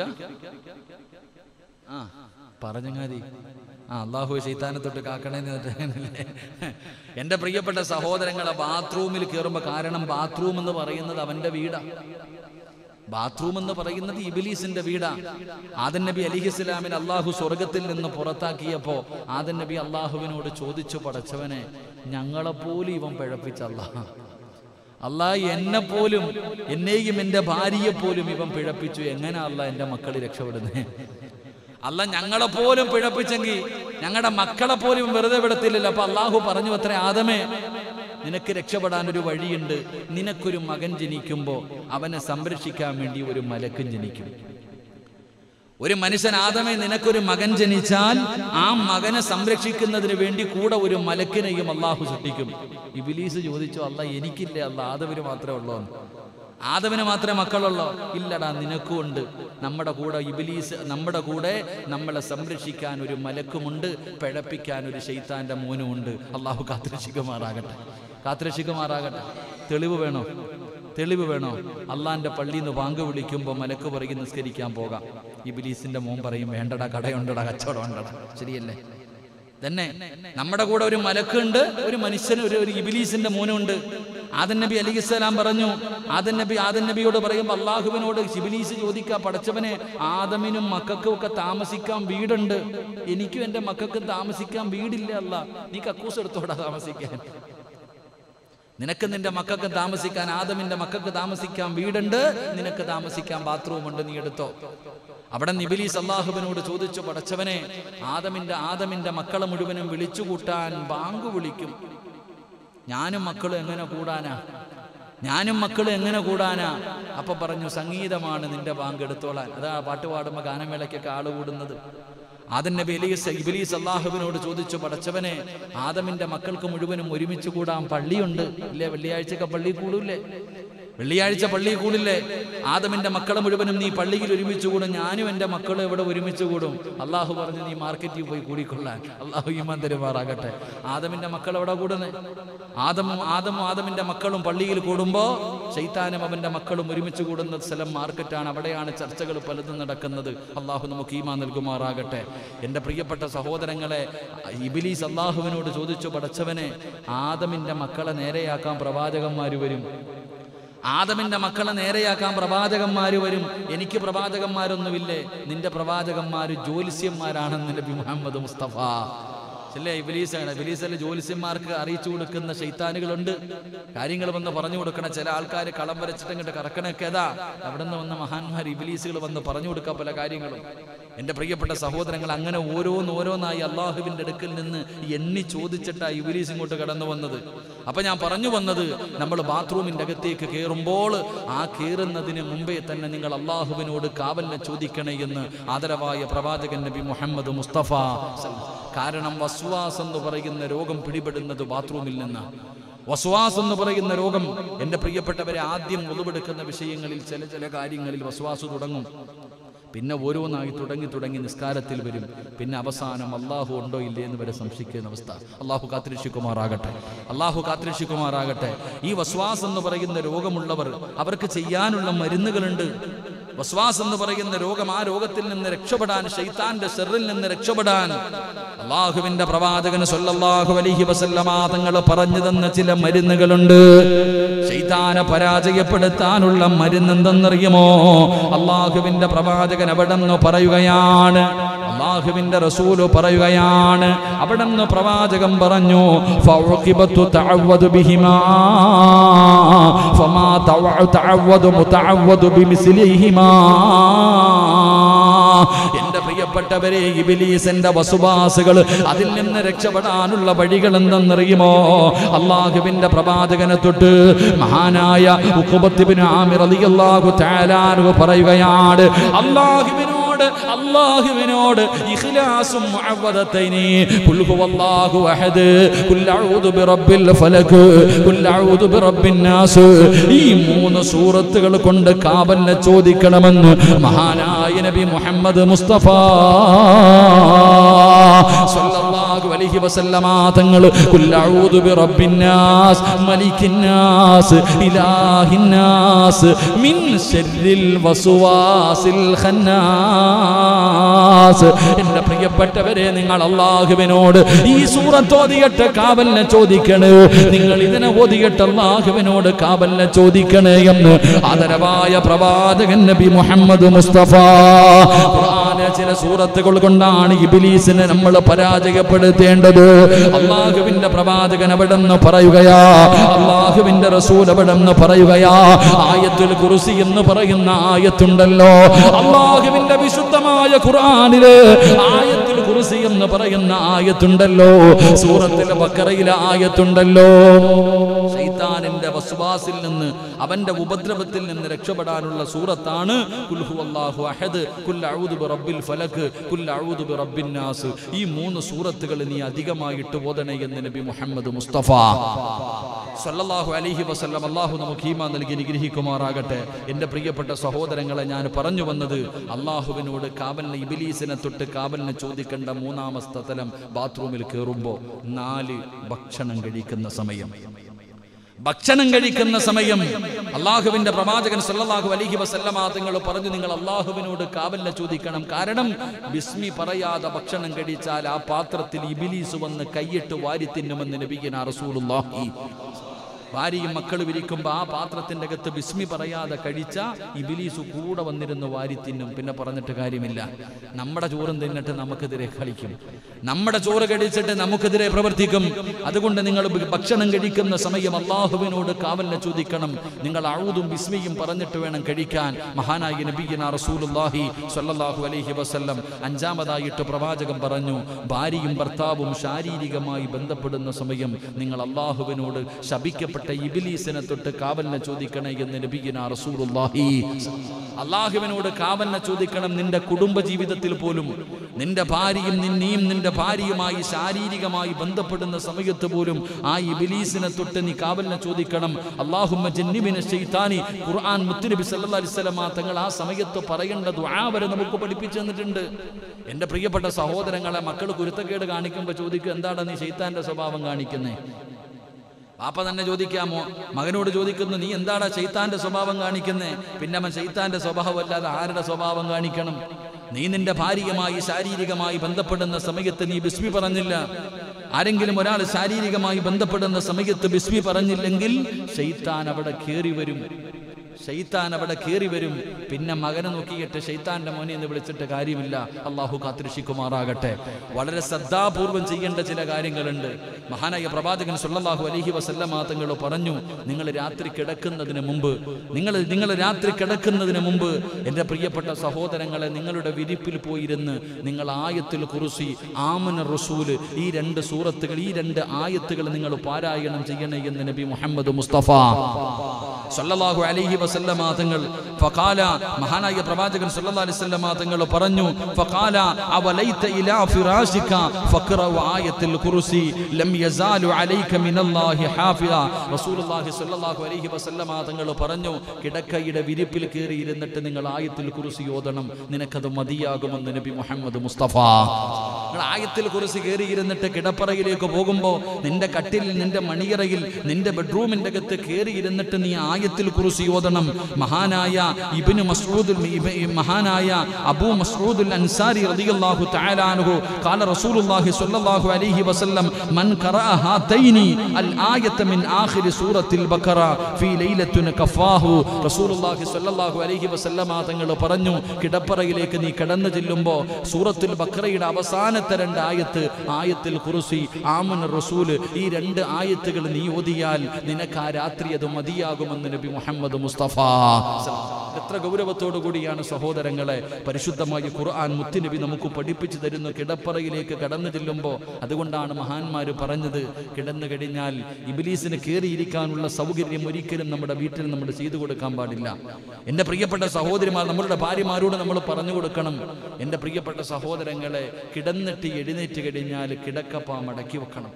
ആ പറഞ്ഞങ്ങാതി ആ അള്ളാഹു ശൈത്താനെ തൊട്ട് കാക്കണേന്ന് പറഞ്ഞില്ലേ? എന്റെ പ്രിയപ്പെട്ട സഹോദരങ്ങളെ ബാത്റൂമിൽ കയറുമ്പോ കാരണം ബാത്റൂം എന്ന് പറയുന്നത് അവന്റെ വീടാ ബാത്റൂം എന്ന് പറയുന്നത് ഇബിലീസിന്റെ വീടാ ആദൻ നബി അലിഹി ഇസ്ലാമിന് അള്ളാഹു സ്വർഗത്തിൽ നിന്ന് പുറത്താക്കിയപ്പോ ആദൻ നബി അള്ളാഹുവിനോട് ചോദിച്ചു പടച്ചവനെ ഞങ്ങളെപ്പോലും ഇവൻ പിഴപ്പിച്ച അള്ളാഹ് അള്ളാഹ് എന്നെ പോലും എന്നെയും എൻ്റെ ഭാര്യയെ പോലും ഇവൻ പിഴപ്പിച്ചു എങ്ങനെ അല്ല എൻ്റെ മക്കൾ രക്ഷപ്പെടുന്നേ അല്ല ഞങ്ങളെ പോലും പിഴപ്പിച്ചെങ്കിൽ ഞങ്ങളുടെ മക്കളെ പോലും വെറുതെ വിടത്തില്ലല്ലോ അപ്പൊ അള്ളാഹു പറഞ്ഞു അത്ര ആദമേ നിനക്ക് രക്ഷപ്പെടാൻ ഒരു വഴിയുണ്ട് നിനക്കൊരു മകൻ ജനിക്കുമ്പോൾ അവനെ സംരക്ഷിക്കാൻ വേണ്ടി ഒരു മലക്കും ജനിക്കും ഒരു മനുഷ്യൻ ആദമേ നിനക്കൊരു മകൻ ജനിച്ചാൽ ആ മകനെ സംരക്ഷിക്കുന്നതിന് വേണ്ടി കൂടെ ഒരു മലക്കിനെയും അള്ളാഹു സൃഷ്ടിക്കും ഇബിലീസ് ചോദിച്ചു അല്ല എനിക്കില്ലേ അല്ല ആദവിന് മാത്രമേ ഉള്ളൂ എന്ന്. ആദവിന് മാത്രമേ മക്കളുള്ളൂ ഇല്ലടാ നിനക്കും ഉണ്ട് നമ്മുടെ കൂടെ ഇബിലീസ് നമ്മുടെ കൂടെ നമ്മളെ സംരക്ഷിക്കാൻ ഒരു മലക്കുമുണ്ട് പിഴപ്പിക്കാൻ ഒരു ശൈത്താന്റെ മോനുമുണ്ട് അള്ളാഹു കാത്തിരക്ഷിക്കുമാറാകട്ടെ കാത്തിരക്ഷിക്കുമാറാകട്ടെ തെളിവ് വേണോ തെളിവ് വേണോ അള്ളാന്റെ പള്ളിയിൽ നിന്ന് വാങ്ക് വിളിക്കുമ്പോൾ മലക്ക് പറയും നിസ്കരിക്കാൻ പോകാം ഇബിലീസിന്റെ മോൻ പറയും വേണ്ടടാ കടയുണ്ടടാ കച്ചവടം ഉണ്ടടാ ശരിയല്ലേ തന്നെ നമ്മുടെ കൂടെ ഒരു മലക്കുണ്ട് ഒരു മനുഷ്യന് ഒരു ഒരു ഇബിലീസിന്റെ മോനുണ്ട് ആദൻ നബി അലിസ്ലാം പറഞ്ഞു ആദൻ നബി ആദൻ നബിയോട് പറയുമ്പോൾ അള്ളാഹുവിനോട് ഇബിലീസ് ചോദിക്കുക പടച്ചവനെ ആദമിനും മക്കൾക്കും ഒക്കെ താമസിക്കാൻ വീടുണ്ട് എനിക്കും എൻ്റെ മക്കൾക്കും താമസിക്കാൻ വീടില്ല അല്ല നീ കക്കൂസ് എടുത്തോടാ താമസിക്കാൻ നിനക്ക് നിന്റെ മക്കൾക്ക് താമസിക്കാൻ ആദമിന്റെ മക്കൾക്ക് താമസിക്കാൻ വീടുണ്ട് നിനക്ക് താമസിക്കാൻ ബാത്റൂം ഉണ്ട് നീ എടുത്തോ അവിടെ നിബിലീസ് അള്ളാഹുവിനോട് ചോദിച്ചു പടച്ചവനെ ആദമിന്റെ ആദമിന്റെ മക്കളെ മുഴുവനും വിളിച്ചു കൂട്ടാൻ ബാങ്ക് വിളിക്കും ഞാനും മക്കളും എങ്ങനെ കൂടാനാ ഞാനും മക്കളും എങ്ങനെ കൂടാനാ അപ്പൊ പറഞ്ഞു സംഗീതമാണ് നിന്റെ ബാങ്ക് എടുത്തോളാൻ അതാ പാട്ട് പാടുമ്പോ ഗാനമേളയ്ക്കൊക്കെ ആള് കൂടുന്നത് ആദൻ നബി എലീസ് ഇബിലീസ് അള്ളാഹുവിനോട് ചോദിച്ചു പടച്ചവനെ ആദമിന്റെ മക്കൾക്ക് മുഴുവനും ഒരുമിച്ച് കൂടാൻ പള്ളിയുണ്ട് ഇല്ലേ വെള്ളിയാഴ്ചയൊക്കെ പള്ളി കൂടൂല്ലേ വെള്ളിയാഴ്ച പള്ളി കൂടില്ലേ ആദമിന്റെ മക്കളെ മുഴുവനും നീ പള്ളിയിൽ ഒരുമിച്ച് കൂടും ഞാനും എൻ്റെ മക്കളും ഇവിടെ ഒരുമിച്ച് കൂടും അള്ളാഹു പറഞ്ഞു നീ മാർക്കറ്റിൽ പോയി കൂടിക്കൊള്ളാൻ അള്ളാഹു ഈമാൻ തരുമാറാകട്ടെ ആദമിന്റെ മക്കൾ എവിടെ കൂടുന്നത് ആദമും ആദമും ആദമിന്റെ മക്കളും പള്ളിയിൽ കൂടുമ്പോ ശൈത്താനും അവന്റെ മക്കളും ഒരുമിച്ച് കൂടുന്ന സ്ഥലം മാർക്കറ്റാണ് അവിടെയാണ് ചർച്ചകൾ പലതും നടക്കുന്നത് അള്ളാഹു നമുക്ക് ഈമാൻ നൽകുമാറാകട്ടെ എൻ്റെ പ്രിയപ്പെട്ട സഹോദരങ്ങളെ ഇബിലീസ് അള്ളാഹുവിനോട് ചോദിച്ചു പടച്ചവനെ ആദമിന്റെ മക്കളെ നേരെയാക്കാൻ പ്രവാചകന്മാർ വരും ആദമിന്റെ മക്കളെ നേരെയാക്കാൻ പ്രവാചകന്മാര് വരും എനിക്ക് പ്രവാചകന്മാരൊന്നുമില്ലേ നിന്റെ പ്രവാചകന്മാര് ജ്യോത്സ്യന്മാരാണെന്ന് നബി മുഹമ്മദ് മുസ്തഫ അല്ലേ ഇബിലീസാണ് ഇബിലീസിലെ ജ്യോത്സ്യന്മാർക്ക് അറിയിച്ചു കൊടുക്കുന്ന ശൈത്താനുകളുണ്ട് കാര്യങ്ങൾ വന്ന് പറഞ്ഞു കൊടുക്കണ ചില ആൾക്കാർ കളം വരച്ചിട്ട് ഇങ്ങോട്ട് കറക്കണൊക്കെ ഏതാ അവിടെ നിന്ന് വന്ന മഹാന്മാർ ഇബിലീസുകൾ വന്ന് പറഞ്ഞു കൊടുക്കാൻ പല കാര്യങ്ങളും എൻ്റെ പ്രിയപ്പെട്ട സഹോദരങ്ങൾ അങ്ങനെ ഓരോന്ന് ഓരോന്നായി അള്ളാഹുവിൻ്റെ അടുക്കൽ നിന്ന് എണ്ണി ചോദിച്ചിട്ടാ ഇബിലീസ് ഇങ്ങോട്ട് കടന്നു വന്നത് അപ്പൊ ഞാൻ പറഞ്ഞു വന്നത് നമ്മൾ ബാത്റൂമിൻ്റെ അകത്തേക്ക് കയറുമ്പോൾ ആ കയറുന്നതിന് മുമ്പേ തന്നെ നിങ്ങൾ അള്ളാഹുവിനോട് കാവലിനെ ചോദിക്കണേ എന്ന് ആദരവായ പ്രവാചകൻ നബി മുഹമ്മദ് മുസ്തഫ കാരണം വസ്വാസ് എന്ന് പറയുന്ന രോഗം പിടിപെടുന്നത് ബാത്റൂമിൽ നിന്നാണ് വസ്വാസ് എന്ന് പറയുന്ന രോഗം എൻ്റെ പ്രിയപ്പെട്ടവരെ ആദ്യം ഒളിവെടുക്കുന്ന വിഷയങ്ങളിൽ ചില ചില കാര്യങ്ങളിൽ വസ്വാസ് തുടങ്ങും പിന്നെ ഓരോന്നായി തുടങ്ങി തുടങ്ങി നിസ്കാരത്തിൽ വരും പിന്നെ അവസാനം അള്ളാഹു ഉണ്ടോ ഇല്ലേ എന്ന് വരെ സംശയിക്കുന്ന അവസ്ഥ അള്ളാഹു കാത്തിരക്ഷിക്കുമാറാകട്ടെ അള്ളാഹു കാത്തിരക്ഷിക്കുമാറാകട്ടെ ഈ വസ്വാസ് എന്ന് പറയുന്ന രോഗമുള്ളവർ അവർക്ക് ചെയ്യാനുള്ള മരുന്നുകളുണ്ട് വസ്വാസ് എന്ന് പറയുന്ന രോഗം ആ രോഗത്തിൽ നിന്ന് രക്ഷപ്പെടാൻ ഷെയ്ത്താന്റെ സെറിൽ നിന്ന് രക്ഷപ്പെടാൻ അള്ളാഹുവിന്റെ പ്രവാചകന് സല്ലല്ലാഹു അലൈഹി വസല്ലമ തങ്ങൾ പറഞ്ഞു തന്ന ചില മരുന്നുകളുണ്ട് ഷെയ്ത്താനെ പരാജയപ്പെടുത്താനുള്ള മരുന്ന് എന്തെന്നറിയുമോ അള്ളാഹുവിന്റെ പ്രവാചകൻ അവിടെ നിന്ന് പറയുകയാണ് അള്ളാഹുവിന്റെ റസൂല് പറയുകയാണ് അവിടെ നിന്ന് പ്രവാചകൻ പറഞ്ഞു ഫൗഖിബത്തു തഅവ്വദു ബിഹിമാ ഫമാ തവ- തഅവ്വദു മുതഅവ്വദു ബിമിസ്ലിഹിമാ എന്റെ പ്രിയപ്പെട്ടവരെ ഇബിലീസിന്റെ വസുവാസുകൾ അതിൽ നിന്ന് രക്ഷപ്പെടാനുള്ള വഴികൾ എന്തെന്നറിയുമോ അള്ളാഹുവിന്റെ പ്രവാചകനെ തൊട്ട് മഹാനായ ഉഖബത്തിബിന് ആമിർ റളിയല്ലാഹു തആല അൻഹു പറയുകയാണ് അള്ളാഹുവിനോട് അള്ളാഹുവിനോട് ഇഖ്ലാസും മുഅവ്വദത്തൈനി ഖുൽ ഹുവല്ലാഹു അഹദ് ഖുൽ അഊദു ബിറബ്ബിൽ ഫലക് ഖുൽ അഊദു ബിറബ്ബിൻ നാസ് ഈ മൂന്ന് സൂറത്തുകൾ കൊണ്ട് കാവലിനെ ചോദിക്കണമെന്ന് മഹാനായ നബി മുഹമ്മദ് മുസ്തഫ സല്ലല്ലാഹു അലൈഹി വസല്ലമ തങ്ങൾ ഖുൽ അഊദു ബിറബ്ബിൻ നാസ് മലിക്കിൻ നാസ് ഇലാഹിൻ നാസ് മിൻ ശർരിൽ വസ്വാസിൽ ഖന്നാസ് എന്റെ പ്രിയപ്പെട്ടവരെ നിങ്ങൾ അള്ളാഹുവിനോട് ഈ സൂറത്ത് ഓതിയിട്ട് കാവലിനെ ചോദിക്കണേ നിങ്ങൾ ഇതിനെ ഓതിയിട്ട് അള്ളാഹുവിനോട് കാവലിനെ ചോദിക്കണേ എന്ന് ആദരവായ പ്രവാചകൻ നബി മുഹമ്മദ് മുസ്തഫ ഖുർആനിലെ ചില സൂറത്തുകൾ കൊണ്ടാണ് ഇബിലീസിനെ നമ്മൾ പരാജയപ്പെടുത്തേണ്ടത് അള്ളാഹുവിന്റെ പ്രവാചകൻ അവിടെ നിന്ന് പറയുകയാ അള്ളാഹുവിന്റെ റസൂൽ അവിടെ നിന്ന് പറയുകയാ ആയത്തുൽ കുറിസി എന്ന് പറയുന്ന ആയത്തുണ്ടല്ലോ അള്ളാഹുവിന്റെ വിശുദ്ധമായ ഖുർആനില് ആയത്തുൽ കുറിസി എന്ന് പറയുന്ന ആയത്തുണ്ടല്ലോ സൂറത്തിലെ ബക്കറയിലെ ആയത്തുണ്ടല്ലോ ശൈത്താനിന്റെ വസ്വാസിൽ നിന്ന് അവന്റെ ഉപദ്രവത്തിൽ നിന്ന് രക്ഷപ്പെടാനുള്ള സൂറത്താണ് കുൽ ഹുവല്ലാഹു അഹദ് കുൽ അഊദു ബിറബ്ബിൽ ഫലക് കുൽ അഊദു ബിറബ്ബിൻ നാസ് ഈ മൂന്ന് സൂറത്തുകൾ നീ അധികമായിട്ട് ഓതണേ എന്ന് നബി മുഹമ്മദ് മുസ്തഫ സല്ലല്ലാഹു അലൈഹി വസല്ലം അള്ളാഹു നമുക്ക് ഈമാ നൽകി നിഗ്രഹിക്കുമാറാകട്ടെ എൻ്റെ പ്രിയപ്പെട്ട സഹോദരങ്ങളെ ഞാൻ പറഞ്ഞു വന്നത് അള്ളാഹുവിനോട് കാവലിന് ഇബിലീസിനെ തൊട്ട് കാവലിന് ചോദിക്കേണ്ട മൂന്നാമത്തെ തലം ബാത്റൂമിൽ കയറുമ്പോൾ നാല് ഭക്ഷണം കഴിക്കുന്ന സമയം ഭക്ഷണം കഴിക്കുന്ന സമയം അള്ളാഹുവിന്റെ പ്രവാചകൻ സല്ലല്ലാഹു അലൈഹി വസല്ലമ തങ്ങൾ പറഞ്ഞു നിങ്ങൾ അള്ളാഹുവിനോട് കാവലിനെ ചോദിക്കണം കാരണം ബിസ്മി പറയാതെ ഭക്ഷണം കഴിച്ചാൽ ആ പാത്രത്തിൽ ഇബിലീസ് വന്ന് കൈയിട്ട് വാരി തിന്നുമെന്ന് നബിയന റസൂലുള്ളാഹി ഭാര്യയും മക്കളും ഇരിക്കുമ്പോൾ ആ പാത്രത്തിന്റെ അകത്ത് ബിസ്മി പറയാതെ കഴിച്ച ഇബിലീസ് കൂടെ വന്നിരുന്ന് വാരി തിന്നും പിന്നെ പറഞ്ഞിട്ട് കാര്യമില്ല നമ്മുടെ ചോറും തിന്നിട്ട് നമുക്കെതിരെ കളിക്കും നമ്മുടെ ചോറ് കഴിച്ചിട്ട് നമുക്കെതിരെ പ്രവർത്തിക്കും അതുകൊണ്ട് നിങ്ങൾ ഭക്ഷണം കഴിക്കുന്ന സമയം അള്ളാഹുവിനോട് കാവലിനെ ചോദിക്കണം നിങ്ങൾ അഴുതും ബിസ്മിയും പറഞ്ഞിട്ട് വേണം കഴിക്കാൻ മഹാനായി നബിയന റസൂലുള്ളാഹി സ്വല്ലല്ലാഹു അലൈഹി വസല്ലം അഞ്ചാമതായിട്ട് പ്രവാചകൻ പറഞ്ഞു ഭാര്യയും ഭർത്താവും ശാരീരികമായി ബന്ധപ്പെടുന്ന സമയം നിങ്ങൾ അള്ളാഹുവിനോട് ശപിക്കപ്പെട്ട ഇബിലീസിനെ തൊട്ട് കാവലിനെ ചോദിക്കണേ എന്ന് നബിയന റസൂലുള്ളാഹി അള്ളാഹുവിനോട് കാവലിനെ ചോദിക്കണം നിന്റെ കുടുംബ ജീവിതത്തിൽ പോലും നിന്റെ ഭാര്യയും നിന്നെയും നിന്റെ ഭാര്യയുമായി ശാരീരികമായി ബന്ധപ്പെടുന്ന സമയത്ത് പോലും ആ ഇബിലീസിനെ തൊട്ട് നീ കാവലിനെ ചോദിക്കണം അള്ളാഹുമ്മ ജന്നിബിനെ ഷെയ്ത്താനി ഖുർആൻ മുത്തുനബി സല്ലല്ലാഹു അലൈഹി വസല്ലമ തങ്ങൾ ആ സമയത്ത് പറയേണ്ട ദുആ വരെ നമുക്ക് പഠിപ്പിച്ചു തന്നിട്ടുണ്ട് എൻ്റെ പ്രിയപ്പെട്ട സഹോദരങ്ങളെ മക്കൾ കുരുത്തക്കേട് കാണിക്കുമ്പോൾ ചോദിക്കും എന്താണ് നീ ഷെയ്ത്താന്റെ സ്വഭാവം കാണിക്കുന്നേ പാപ്പ തന്നെ ചോദിക്കാമോ മകനോട് ചോദിക്കുന്നു നീ എന്താടാ ചൈത്താന്റെ സ്വഭാവം കാണിക്കുന്നേ പിന്നെ അവൻ ചൈത്താന്റെ സ്വഭാവം അല്ലാതെ ആരുടെ സ്വഭാവം കാണിക്കണം നീ നിന്റെ ഭാര്യയുമായി ശാരീരികമായി ബന്ധപ്പെടുന്ന സമയത്ത് നീ ബിസ്മി പറഞ്ഞില്ല ആരെങ്കിലും ഒരാൾ ശാരീരികമായി ബന്ധപ്പെടുന്ന സമയത്ത് ബിസ്മി പറഞ്ഞില്ലെങ്കിൽ ഷെയ്ത്താൻ അവിടെ കയറി വരും ഷെയ്ത്താൻ അവിടെ കയറി വരും പിന്നെ മകനെ നോക്കിയിട്ട് ഷെയ്ത്താന്റെ മോനെ എന്ന് വിളിച്ചിട്ട് കാര്യമില്ല അള്ളാഹു കാത്തിരക്ഷിക്കുമാറാകട്ടെ വളരെ ശ്രദ്ധാപൂർവം ചെയ്യേണ്ട ചില കാര്യങ്ങളുണ്ട് മഹാനായ പ്രവാചകൻ സുല്ലല്ലാഹു അലൈഹി വസല്ലമ തങ്ങൾ പറഞ്ഞു നിങ്ങൾ രാത്രി കിടക്കുന്നതിന് മുമ്പ് നിങ്ങൾ നിങ്ങൾ രാത്രി കിടക്കുന്നതിന് മുമ്പ് എൻ്റെ പ്രിയപ്പെട്ട സഹോദരങ്ങളെ നിങ്ങളുടെ വിരിപ്പിൽ പോയിരുന്ന് നിങ്ങൾ ആയത്തിൽ കുറിസി ആമന റസൂല് ഈ രണ്ട് സൂറത്തുകൾ ഈ രണ്ട് ആയത്തുകൾ നിങ്ങൾ പാരായണം ചെയ്യണേ എന്ന് നബി മുഹമ്മദ് മുസ്തഫ സല്ലല്ലാഹു അലൈഹി വസല്ലമ തങ്ങൾ ഫഖാല മഹാനായ പ്രവാചകൻ സല്ലല്ലാഹു അലൈഹി വസല്ലമ തങ്ങൾ പറഞ്ഞു ഫഖാല അവലൈത ഇലാ ഫിറാശിക ഫഖറഉ ആയത്തുൽ കുർസി ലം യസാലു അലൈക മിനല്ലാഹി ഹാഫിള റസൂലുള്ളാഹി സല്ലല്ലാഹു അലൈഹി വസല്ലമ തങ്ങൾ പറഞ്ഞു കിടക്കയുടെ വിരിപ്പിൽ കയറി ഇരുന്നിട്ട് നിങ്ങൾ ആയത്തുൽ കുർസി ഓതണം നിനക്കത് മതിയാകുമെന്ന് നബി മുഹമ്മദ് മുസ്തഫ നിങ്ങൾ ആയത്തിൽ കുറിച്ച് കയറി ഇരുന്നിട്ട് കിടപ്പറയിലേക്ക് പോകുമ്പോൾ നിന്റെ കട്ടിലിൽ നിന്റെ മണിയറയിൽ നിന്റെ ബെഡ്റൂമിന്റെ അകത്ത് കയറി ഇരുന്നിട്ട് നീ ആയത്തിൽ കുറിച്ച് ഓതണം മഹാനായ ഇബ്നു മസ്ഊദ് മഹാനായ അബൂ മസ്ഊദ് അൻസാരി റളിയല്ലാഹു തആല അൻഹു قال رسول الله صلى الله عليه وسلم من قرأ هاتين الآية من آخر سورة البقرة في ليلة كفاه رسول الله صلى الله عليه وسلم തങ്ങൾ പറഞ്ഞു കിടപ്പറയിലേക്ക് നീ കടന്നു ചെല്ലുമ്പോൾ സൂറത്തുൽ ബക്രയുടെ അവസാനത്തെ രണ്ട് ആയത്ത് ആയത്തിൽ കുറുസി ആമൻ റസൂല് ഈ രണ്ട് ആയത്തുകൾ നീ ഓതിയാൽ നിനക്ക് ആ രാത്രി അത് മതിയാകുമെന്ന് നബി മുഹമ്മദ് മുസ്തഫ എത്ര ഗൗരവത്തോടു കൂടിയാണ് സഹോദരങ്ങളെ പരിശുദ്ധമായ ഖുർആൻ മുത്തുനബി നമുക്ക് പഠിപ്പിച്ചു തരുന്നു കിടപ്പറയിലേക്ക് കടന്നു ചെല്ലുമ്പോൾ അതുകൊണ്ടാണ് മഹാന്മാർ പറഞ്ഞത് കിടന്നു കഴിഞ്ഞാൽ ഇബിലീസിന് കയറിയിരിക്കാനുള്ള സൗകര്യം ഒരിക്കലും നമ്മുടെ വീട്ടിൽ നമ്മൾ ചെയ്തു കൊടുക്കാൻ പാടില്ല എൻ്റെ പ്രിയപ്പെട്ട സഹോദരിമാർ നമ്മളുടെ ഭാര്യമാരോട് നമ്മൾ പറഞ്ഞു കൊടുക്കണം എൻ്റെ പ്രിയപ്പെട്ട സഹോദരങ്ങളെ കിടന്നിട്ട് എഴുന്നേറ്റ് കഴിഞ്ഞാൽ കിടക്കപ്പ മടക്കി വെക്കണം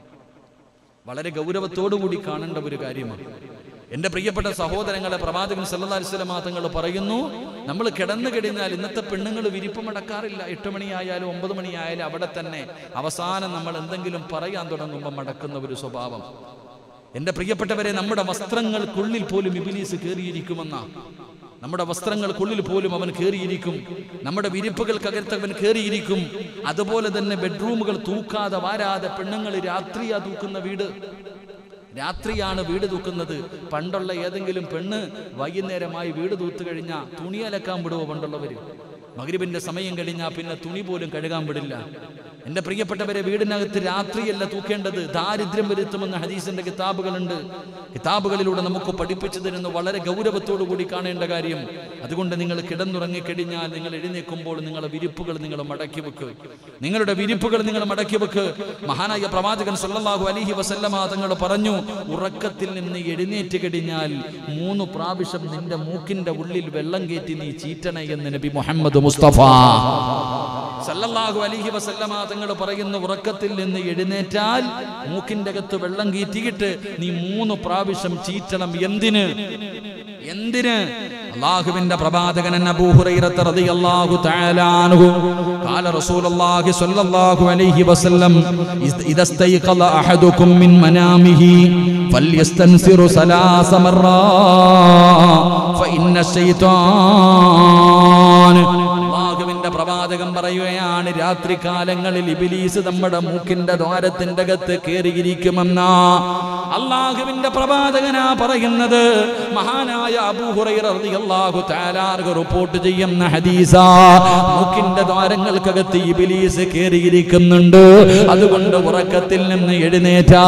വളരെ ഗൗരവത്തോടു കൂടി കാണേണ്ട ഒരു കാര്യമാണ് എൻ്റെ പ്രിയപ്പെട്ട സഹോദരങ്ങളെ പ്രവാചകൻ സല്ലല്ലാഹു അലൈഹി വസല്ലമ തങ്ങൾ പറയുന്നു നമ്മൾ കിടന്നു കഴിഞ്ഞാൽ ഇന്നത്തെ പെണ്ണുങ്ങൾ വിരിപ്പ് മടക്കാറില്ല എട്ട് മണിയായാലും ഒമ്പത് മണിയായാലും അവിടെ തന്നെ അവസാനം നമ്മൾ എന്തെങ്കിലും പറയാൻ തുടങ്ങുമ്പോൾ മടക്കുന്ന ഒരു സ്വഭാവം എൻ്റെ പ്രിയപ്പെട്ടവരെ നമ്മുടെ വസ്ത്രങ്ങൾക്കുള്ളിൽ പോലും ഇബിലീസ് കയറിയിരിക്കുമെന്ന നമ്മുടെ വസ്ത്രങ്ങൾക്കുള്ളിൽ പോലും അവൻ കയറിയിരിക്കും നമ്മുടെ വിരിപ്പുകൾക്കകത്ത് അവൻ കയറിയിരിക്കും അതുപോലെ തന്നെ ബെഡ്റൂമുകൾ തൂക്കാതെ വാരാതെ പെണ്ണുങ്ങൾ രാത്രിയാ തൂക്കുന്ന വീട് രാത്രിയാണ് വീട് തൂക്കുന്നത് പണ്ടുള്ള ഏതെങ്കിലും പെണ്ണ് വൈകുന്നേരമായി വീട് തൂത്തു കഴിഞ്ഞാൽ തുണി അലക്കാൻ വിടുവോ പണ്ടുള്ളവര് മകരിബിന്റെ സമയം കഴിഞ്ഞാൽ പിന്നെ തുണി പോലും കഴുകാൻ വിടില്ല എന്റെ പ്രിയപ്പെട്ടവരെ വീടിനകത്ത് രാത്രിയല്ല തൂക്കേണ്ടത് ദാരിദ്ര്യം വരുത്തുമെന്ന ഹദീസിന്റെ കിതാബുകളുണ്ട് കിതാബുകളിലൂടെ നമുക്ക് പഠിപ്പിച്ചു തരുന്ന വളരെ ഗൗരവത്തോടു കൂടി കാണേണ്ട കാര്യം അതുകൊണ്ട് നിങ്ങൾ കിടന്നുറങ്ങിക്കഴിഞ്ഞാൽ നിങ്ങൾ എഴുന്നേൽക്കുമ്പോൾ നിങ്ങളുടെ വിരിപ്പുകൾ നിങ്ങൾ മടക്കി വെക്ക് നിങ്ങളുടെ വിരിപ്പുകൾ നിങ്ങൾ മടക്കി വെക്ക് മഹാനായ പ്രവാചകൻ സല്ലല്ലാഹു അലൈഹി വസല്ലമ തങ്ങൾ പറഞ്ഞു ഉറക്കത്തിൽ നിന്ന് എഴുന്നേറ്റ് കഴിഞ്ഞാൽ മൂന്ന് പ്രാവശ്യം നിന്റെ മൂക്കിന്റെ ഉള്ളിൽ വെള്ളം കയറ്റി നീ ചീറ്റണേ എന്ന് നബി മുഹമ്മദ് മുസ്തഫ സല്ലല്ലാഹു അലൈഹി വസല്ലമ തങ്ങൾ പറയുന്ന ഉറക്കത്തിൽ നിന്ന് എഴുന്നേറ്റാൽ മൂക്കിന്റെ അകത്ത് വെള്ളം കീറ്റിയിട്ട് നീ മൂന്ന് പ്രാവശ്യം ചീറ്റണം എന്തിന് എന്തിന് അള്ളാഹുവിന്റെ പ്രവാചകൻ അബൂ ഹുറൈറ റളിയല്ലാഹു തആല അൻഹു قال رسول الله صلى الله عليه وسلم إذا استيقظ أحدكم من منامه فليستنصر ثلاث مرات فإن الشيطان അള്ളാഹുവിന്റെ പ്രവാചകം പറയുകയാണ് രാത്രി കാലങ്ങളിൽ ഇബിലീസ് നമ്മുടെ മൂക്കിന്റെ ദ്വാരത്തിന്റെ അകത്ത് കയറിയിരിക്കുമെന്ന അള്ളാഹുവിന്റെ പ്രവാചകനാ പറയുന്നത് മഹാനായ അബൂഹുറൈറിയാഹു താലാർക്ക് റിപ്പോർട്ട് ചെയ്യുന്ന ഹദീസ മൂക്കിന്റെ ദ്വാരങ്ങൾക്കകത്ത് ഇബിലീസ് കയറിയിരിക്കുന്നുണ്ട് അതുകൊണ്ട് ഉറക്കത്തിൽ നിന്ന് എഴുന്നേറ്റാ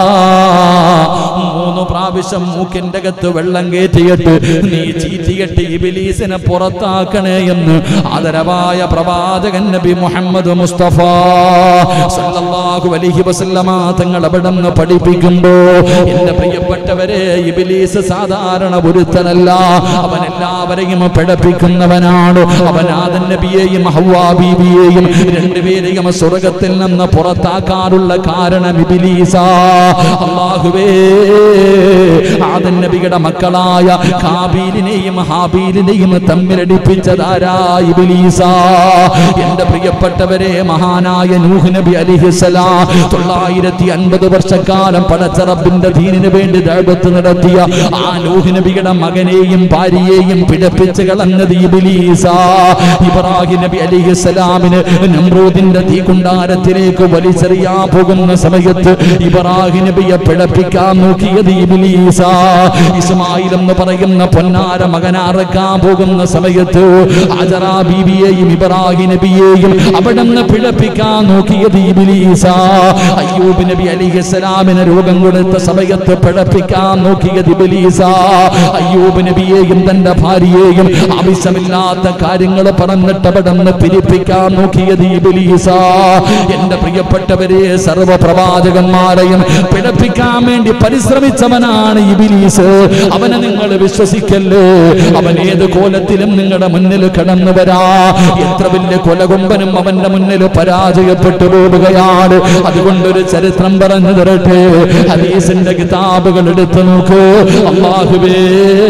മൂന്ന് പ്രാവശ്യം മൂക്കിന്റെ അകത്ത് വെള്ളം കയറ്റിയിട്ട് നീ ചീറ്റിയിട്ട് ഇബിലീസിനെ പുറത്താക്കണേ എന്ന് ആദരവായ പ്രവാചകൻ നബി മുഹമ്മദ് മുസ്തഫ സല്ലല്ലാഹു അലൈഹി വസല്ലമ തങ്ങൾ അവിടെ നിന്ന് പഠിപ്പിക്കുമ്പോ എന്റെ പ്രിയപ്പെട്ടവരെ ഇബിലീസ് സാധാരണ ഒരുത്തനല്ല അവൻ എല്ലാവരെയും പിഴപ്പിക്കുന്നവനാണ് അവൻ ആദൻ നബിയെയും ഹവ്വാ ബീബിയെയും രണ്ടുപേരെയും സ്വർഗത്തിൽ നിന്ന് പുറത്താക്കാനുള്ള കാരണം ഇബിലീസാ അള്ളാഹുവേ ആദൻ നബിയുടെ മക്കളായ കാബീലിനെയും ഹാബീലിനെയും തമ്മിലടിപ്പിച്ചതാരാ ഇബിലീസ എന്റെ പ്രിയപ്പെട്ടവരെ മഹാനായ നൂഹ് നബി അലിഹിസലാം തൊള്ളായിരത്തി അൻപത് വർഷക്കാലം പടച്ചറബിന്റെ ദീനിന് വേണ്ടി ദൈവത്ത് നടത്തിയ ആ നൂഹ് നബിയുടെ മകനെയും ഭാര്യയെയും പിഴപ്പിച്ച് കളഞ്ഞത് ഇബിലീസ ഇബ്രാഹിം നബി അലിഹിസലാമിന് നമ്രൂദിന്റെ തീകുണ്ടാരത്തിലേക്ക് വലിച്ചെറിയാ പോകുന്ന സമയത്ത് ഇബ്രാഹിം നബിയെ പിഴപ്പിക്കാൻ നോക്കിയത് ഇബിലീസ ഇസ്മായിൽ എന്ന് പറയുന്ന പൊന്നാര മകനാറക്കാൻ പോകുന്ന സമയത്ത് അജറാ ബീവിയെയും ഇബ്രാഹിം നബിയെയും അവിടെ നിന്ന് പിഴപ്പിക്കാൻ നോക്കിയത് ഇബിലീസ അയ്യൂബ് നബി അലിഹസലാമിന് രോഗം കൊടുത്ത സമയത്ത് പിഴപ്പിക്കാൻ നോക്കിയത് ഇബിലീസ അയ്യൂബ് നബിയെയും തന്റെ ഭാര്യയെയും ആവശ്യമില്ലാത്ത കാര്യങ്ങൾ പറഞ്ഞിട്ട് അവിടെ നിന്ന് പിരിപ്പിക്കാൻ നോക്കിയത് ഇബിലീസ എന്റെ പ്രിയപ്പെട്ടവരെ സർവ പ്രവാചകന്മാരെയും പിഴപ്പിക്കാൻ വേണ്ടി പരിശ്രമിച്ചവനാണ് ഇബിലീസ് അവനെ നിങ്ങൾ വിശ്വസിക്കല്ലേ അവൻ ഏത് കോലത്തിലും നിങ്ങളുടെ മുന്നിൽ കടന്നു വരാ എത്ര വലിയ കൊലകൊമ്പനും അവന്റെ മുന്നിൽ പരാജയപ്പെട്ടു പോവുകയാണ് അതുകൊണ്ടൊരു ചരിത്രം പറഞ്ഞു തരട്ടെ ഹദീസിന്റെ കിതാബുകൾ എടുത്തു നോക്കൂ അള്ളാഹുവേ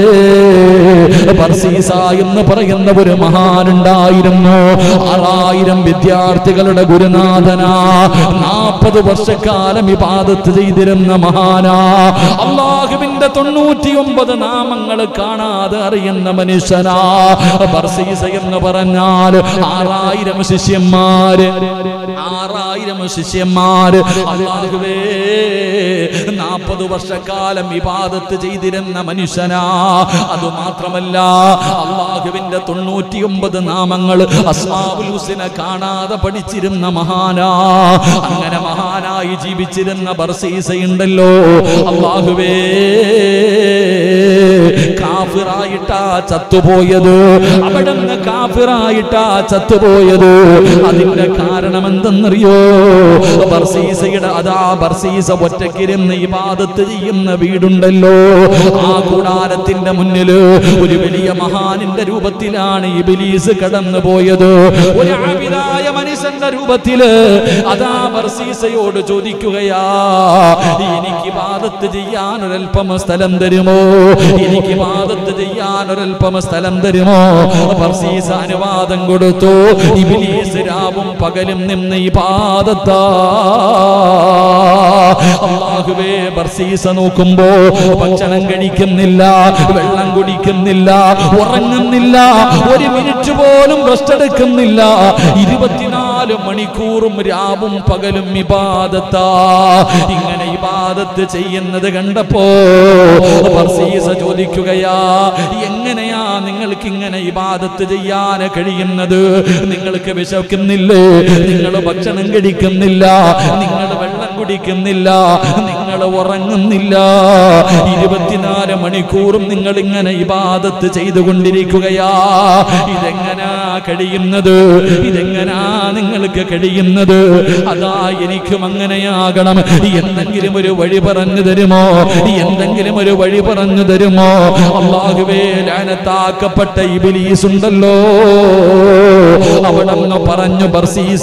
ബർസീസ എന്ന് പറയുന്ന ഒരു മഹാനുണ്ടായിരുന്നു ആറായിരം വിദ്യാർത്ഥികളുടെ ഗുരുനാഥനാ നാൽപ്പത് വർഷക്കാലം ഇബാദത്ത് ചെയ്തിരുന്ന മഹാനാ അള്ളാഹുവിന്റെ തൊണ്ണൂറ്റി ഒമ്പത് നാമങ്ങൾ കാണാതെ അറിയുന്ന മനുഷ്യനാ ബർസീസ എന്ന് പറഞ്ഞാൽ ആറായിരം ശിഷ്യന്മാര് ആറായിരം ശിഷ്യന്മാര് അള്ളാഹുവേ നാൽപ്പത് വർഷക്കാലം വിവാദത്ത് ചെയ്തിരുന്ന മനുഷ്യനാ അത് മാത്രമല്ല അള്ളാഹുവിന്റെ തൊണ്ണൂറ്റി ഒമ്പത് നാമങ്ങൾ അസ്മാബുൽ ഹുസിനെ കാണാതെ പഠിച്ചിരുന്ന മഹാനാ അങ്ങനെ മഹാനായി ജീവിച്ചിരുന്ന ബർസീസയുണ്ടല്ലോ അള്ളാഹുവേ കാഫിറായിട്ടാ ചത്തുപോയത് അവിടെ നിന്ന് കാഫിറായിട്ടാ ചത്തുപോയത് അതിന്റെ കാരണം എന്തെന്നറിയോ ബർസീസയുടെ അതാ ബർസീസ ഒറ്റക്കിരുന്ന് ഇബാദത്ത് ചെയ്യുന്ന വീടുണ്ടല്ലോ ആ കൂടാരത്തിന്റെ മുന്നില് ഒരു വലിയ മഹാനിന്റെ രൂപത്തിലാണ് ഇബിലീസ് കടന്നു പോയത് ഒരു ആബിദായ മനുഷ്യന്റെ രൂപത്തില് അതാ ബർസീസയോട് ചോദിക്കുകയാ എനിക്ക് ഇബാദത്ത് ചെയ്യാൻ ഒരൽപ്പം സ്ഥലം തരുമോ എനിക്ക് ഇബാദത്ത് ചെയ്യാൻ ഒരൽപ്പം സ്ഥലം തരുമോ ബർസീസ അനുവാദം കൊടുത്തു ഇബിലീസ് രാവും പകലും നിന്ന് ഇബാദത്താ അള്ളാഹുവേ ബർസീസ നോക്കുമ്പോ ഭക്ഷണം കഴിക്കുന്നില്ല വെള്ളം കുടിക്കുന്നില്ല ഉറങ്ങുന്നില്ല ഒരു മിനിറ്റ് പോലും റെസ്റ്റ് എടുക്കുന്നില്ല ഇരുപത്തിനാല് ഇരുപത്തിനാല് മണിക്കൂറും രാവും പകലും ഇബാദത്താ ഇങ്ങനെ ഇബാദത്ത് ചെയ്യുന്നത് കണ്ടപ്പോ ബർസീസ ചോദിക്കുകയാ എങ്ങനെയാ നിങ്ങൾക്ക് ഇങ്ങനെ ഇബാദത്ത് ചെയ്യാൻ കഴിയുന്നത് നിങ്ങൾക്ക് വിശക്കുന്നില്ലേ നിങ്ങൾ ഭക്ഷണം കഴിക്കുന്നില്ല നിങ്ങൾ വെള്ളം കുടിക്കുന്നില്ല നിങ്ങൾ ഉറങ്ങുന്നില്ല ഇരുപത്തിനാല് മണിക്കൂറും നിങ്ങൾ ഇങ്ങനെ ഇബാദത്ത് ചെയ്തുകൊണ്ടിരിക്കുകയാ ഇതെങ്ങനാ കഴിയുന്നത് ഇതെങ്ങനാ നിങ്ങൾക്ക് കഴിയുന്നത് അതാ എനിക്കും അങ്ങനെയാകണം എന്തെങ്കിലും ഒരു വഴി പറഞ്ഞു തരുമോ എന്തെങ്കിലും ഒരു വഴി പറഞ്ഞു തരുമോ അള്ളാഹുവേ ലാനത്താക്കപ്പെട്ട ഇബിലീസ് ഉണ്ടല്ലോ അവിടന്ന് പറഞ്ഞു ബർസീസ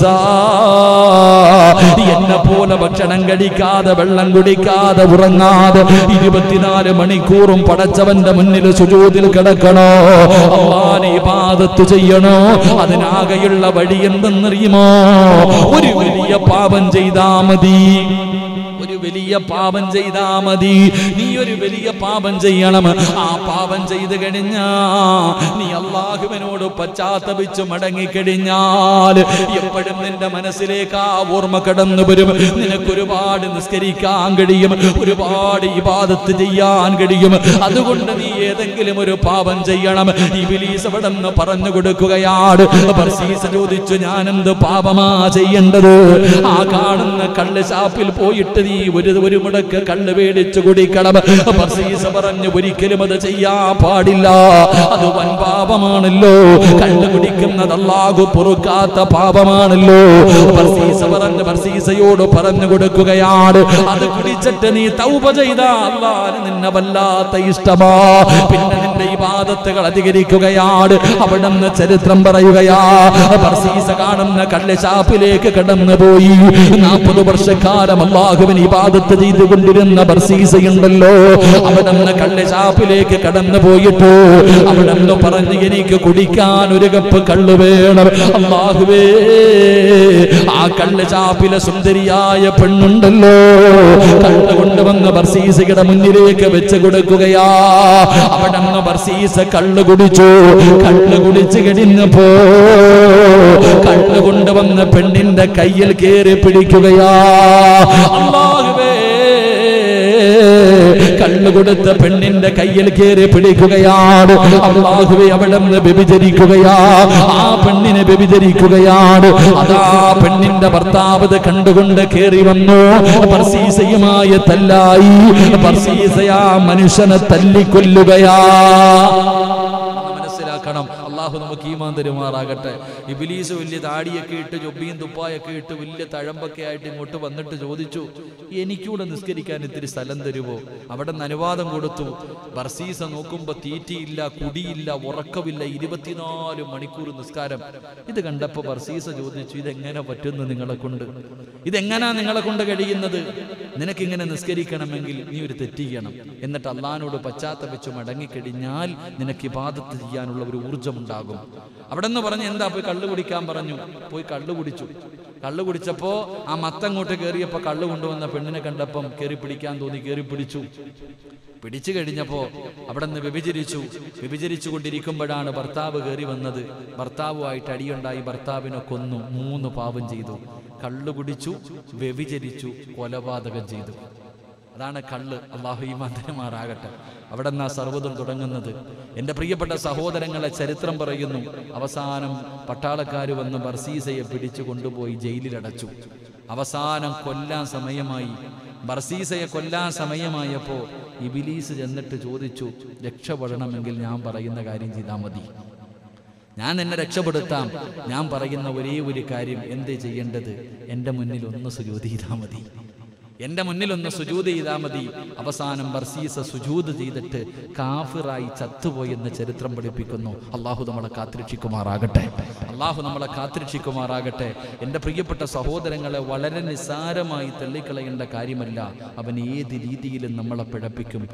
എന്നെ പോലെ ഭക്ഷണം കഴിക്കാതെ വെള്ളം കുടിക്കാതെ ഉറങ്ങാതെ ഇരുപത്തിനാല് മണിക്കൂറും പടച്ചവന്റെ മുന്നിൽ സുജൂതിൽ കിടക്കണോ അള്ളാനെ ഇബാദത്ത് ചെയ്യണോ അതിനാകെയുള്ള വഴി എന്തെന്നറിയുമോ ഒരു വലിയ പാപം ചെയ്താ മതി ഒരു വലിയ പാപം ചെയ്താ മതി നീ ഒരു വലിയ പാപം ചെയ്യണം ആ പാപം ചെയ്ത് കഴിഞ്ഞാ നീ അള്ളാഹുവിനോട് പശ്ചാത്തപിച്ച് മടങ്ങിക്കഴിഞ്ഞാൽ എപ്പോഴും നിന്റെ മനസ്സിലേക്ക് ആ ഓർമ്മ കടന്നു വരും നിനക്ക് ഒരുപാട് നിസ്കരിക്കാൻ കഴിയും ഒരുപാട് ഇബാദത്ത് ചെയ്യാൻ കഴിയും അതുകൊണ്ട് നീ ഏതെങ്കിലും ഒരു പാപം ചെയ്യണം ഇബിലീസ് അവിടെ നിന്ന് പറഞ്ഞു കൊടുക്കുകയാണ് ബർസീസ് ചോദിച്ചു ഞാനെന്ത് പാപമാ ചെയ്യേണ്ടത് ആ കാണുന്ന കള്ള് ഷാപ്പിൽ പോയിട്ട് നീ ഒരു ഒരു മുടക്ക് കള്ള് മേടിച്ചു കുടിക്കണം ബർസീസ് പറഞ്ഞു ഒരിക്കലും അത് ചെയ്യാൻ പാടില്ല അത് വൻ പാപമാണല്ലോ കള്ള് കുടിക്കുന്നത് അല്ലാഹു പൊറുക്കാത്ത പാപമാണല്ലോ ബർസീസ് പറഞ്ഞു ബർസീസയോട് പറഞ്ഞു കൊടുക്കുകയാണ് അത് കുടിച്ചിട്ട് നീ തൗപ ചെയ്ത അള്ളാന് നിന്നെ വല്ലാത്ത ഇഷ്ടമാ പിന്നെ നിന്റെ ഇബാദത്തുകൾ അധികരിക്കുകയാണ് അവിടെ നിന്ന് ചരിത്രം പറയുകയാ ബർസീസ കാണുന്ന കള്ളിഷാപ്പിലേക്ക് കടന്നു പോയി നാൽപ്പത് വർഷക്കാലം അള്ളാഹുവിന് ഇബാദത്ത് ചെയ്തുകൊണ്ടിരുന്ന ബർസീസയുണ്ടല്ലോ അവിടെ നിന്ന് കള്ളിഷാപ്പിലേക്ക് കടന്നു പോയിട്ട് അവിടെ നിന്ന് പറഞ്ഞു എനിക്ക് കുടിക്കാൻ ഒരു കപ്പ് കള്ള് വേണം അള്ളാഹുവേ ആ കള്ള് ചാപ്പിലെ സുന്ദരിയായ പെണ്ണുണ്ടല്ലോ കള്ള് കൊണ്ടുവന്ന് ബർസീസയുടെ മുന്നിലേക്ക് വെച്ച് കൊടുക്കുകയാ അവിടെ നിന്ന് ബർസീസ കള്ള് കുടിച്ചു കള്ള് കുടിച്ചു കഴിഞ്ഞപ്പോ കള്ള് കൊണ്ടുവന്ന് പെണ്ണിന്റെ കയ്യിൽ കയറി പിടിക്കുകയാ അള്ളാഹുവേ കള്ളു കൊടുത്ത പെണ്ണിന്റെ കയ്യിൽ കയറി പിടിക്കുകയാണ് അള്ളാഹുവെ അവിടെ നിന്ന് വ്യഭിചരിക്കുകയാ ആ പെണ്ണിനെ വ്യഭിചരിക്കുകയാണ് അതാ പെണ്ണിന്റെ ഭർത്താവ് ഇത് കണ്ടുകൊണ്ട് കയറി വന്നു ബർസീസയുമായ തല്ലായി ബർസീസയാ മനുഷ്യനെ തല്ലിക്കൊല്ലുകയാ മനസ്സിലാക്കണം അള്ളാഹു നമുക്ക് ഈമാൻ തരുമാറാകട്ടെ ഇബിലീസ് വലിയ താടിയൊക്കെ ഇട്ട് ചൊബിയും തുപ്പായൊക്കെ ഇട്ട് വലിയ തഴമ്പൊക്കെ ആയിട്ട് ഇങ്ങോട്ട് വന്നിട്ട് ചോദിച്ചു എനിക്കൂടെ നിസ്കരിക്കാൻ ഇത്തിരി സ്ഥലം തരുമോ അവിടെ നിന്ന് അനുവാദം കൊടുത്തു ബർസീസ നോക്കുമ്പോ തീറ്റിയില്ല കുടിയില്ല ഉറക്കമില്ല ഇരുപത്തിനാല് മണിക്കൂർ നിസ്കാരം ഇത് കണ്ടപ്പോ ബർസീസ ചോദിച്ചു ഇതെങ്ങനെ പറ്റുന്നു നിങ്ങളെ കൊണ്ട് ഇതെങ്ങനാ നിങ്ങളെ കൊണ്ട് കഴിയുന്നത് നിനക്കിങ്ങനെ നിസ്കരിക്കണമെങ്കിൽ നീ ഒരു തെറ്റ് ചെയ്യണം എന്നിട്ട് അള്ളഹാനോട് പശ്ചാത്തപിച്ച് മടങ്ങിക്കഴിഞ്ഞാൽ നിനക്ക് ഇബാദത്ത് ചെയ്യാനുള്ള ഒരു ഊർജ്ജമുണ്ടാകും അവിടെ നിന്ന് പറഞ്ഞ് എന്താ പോയി കള്ളു കുടിക്കാൻ പറഞ്ഞു പോയി കള്ളു കുടിച്ചു കള്ളു കുടിച്ചപ്പോ ആ മത്തങ്ങോട്ട് കയറിയപ്പോ കള്ളു കൊണ്ടുവന്ന പെണ്ണിനെ കണ്ടപ്പം കയറി പിടിക്കാൻ തോന്നി കയറി പിടിച്ചു പിടിച്ചു കഴിഞ്ഞപ്പോ അവിടെ നിന്ന് വ്യഭിചരിച്ചു വ്യഭിചരിച്ചു കൊണ്ടിരിക്കുമ്പോഴാണ് ഭർത്താവ് കയറി വന്നത് ഭർത്താവുമായിട്ട് അടിയുണ്ടായി ഭർത്താവിനെ കൊന്നു മൂന്ന് പാപം ചെയ്തു കള്ളു കുടിച്ചു വ്യഭിചരിച്ചു കൊലപാതകം ചെയ്തു അതാണ് കള്ള് അള്ളാഹു ഈ മന്ദിരമാറാകട്ടെ അവിടെ നിന്നാ സർവ്വതും തുടങ്ങുന്നത് എൻ്റെ പ്രിയപ്പെട്ട സഹോദരങ്ങളെ ചരിത്രം പറയുന്നു അവസാനം പട്ടാളക്കാർ വന്ന് ബർസീസയെ പിടിച്ചു കൊണ്ടുപോയി ജയിലിലടച്ചു അവസാനം കൊല്ലാൻ സമയമായി ബർസീസയെ കൊല്ലാൻ സമയമായപ്പോൾ ഇബിലീസ് ചെന്നിട്ട് ചോദിച്ചു രക്ഷപ്പെടണമെങ്കിൽ ഞാൻ പറയുന്ന കാര്യം ചെയ്താൽ മതി ഞാൻ നിന്നെ രക്ഷപ്പെടുത്താം ഞാൻ പറയുന്ന ഒരേ ഒരു കാര്യം എന്ത് ചെയ്യേണ്ടത് എൻ്റെ മുന്നിൽ ഒന്ന് സുജൂത് ചെയ്താൽ മതി എൻ്റെ മുന്നിൽ ഒന്ന് സുജൂത് ചെയ്താൽ മതി അവസാനം ബർസീസ സുജൂത് ചെയ്തിട്ട് കാഫിറായി ചത്തുപോയെന്ന് ചരിത്രം പഠിപ്പിക്കുന്നു അള്ളാഹു നമ്മളെ കാത്തിരക്ഷിക്കുമാറാകട്ടെ അള്ളാഹു നമ്മളെ കാത്തിരക്ഷിക്കുമാറാകട്ടെ എൻ്റെ പ്രിയപ്പെട്ട സഹോദരങ്ങളെ വളരെ നിസ്സാരമായി തള്ളിക്കളയേണ്ട കാര്യമല്ല അവൻ ഏത് രീതിയിലും നമ്മളെ പിഴപ്പിക്കും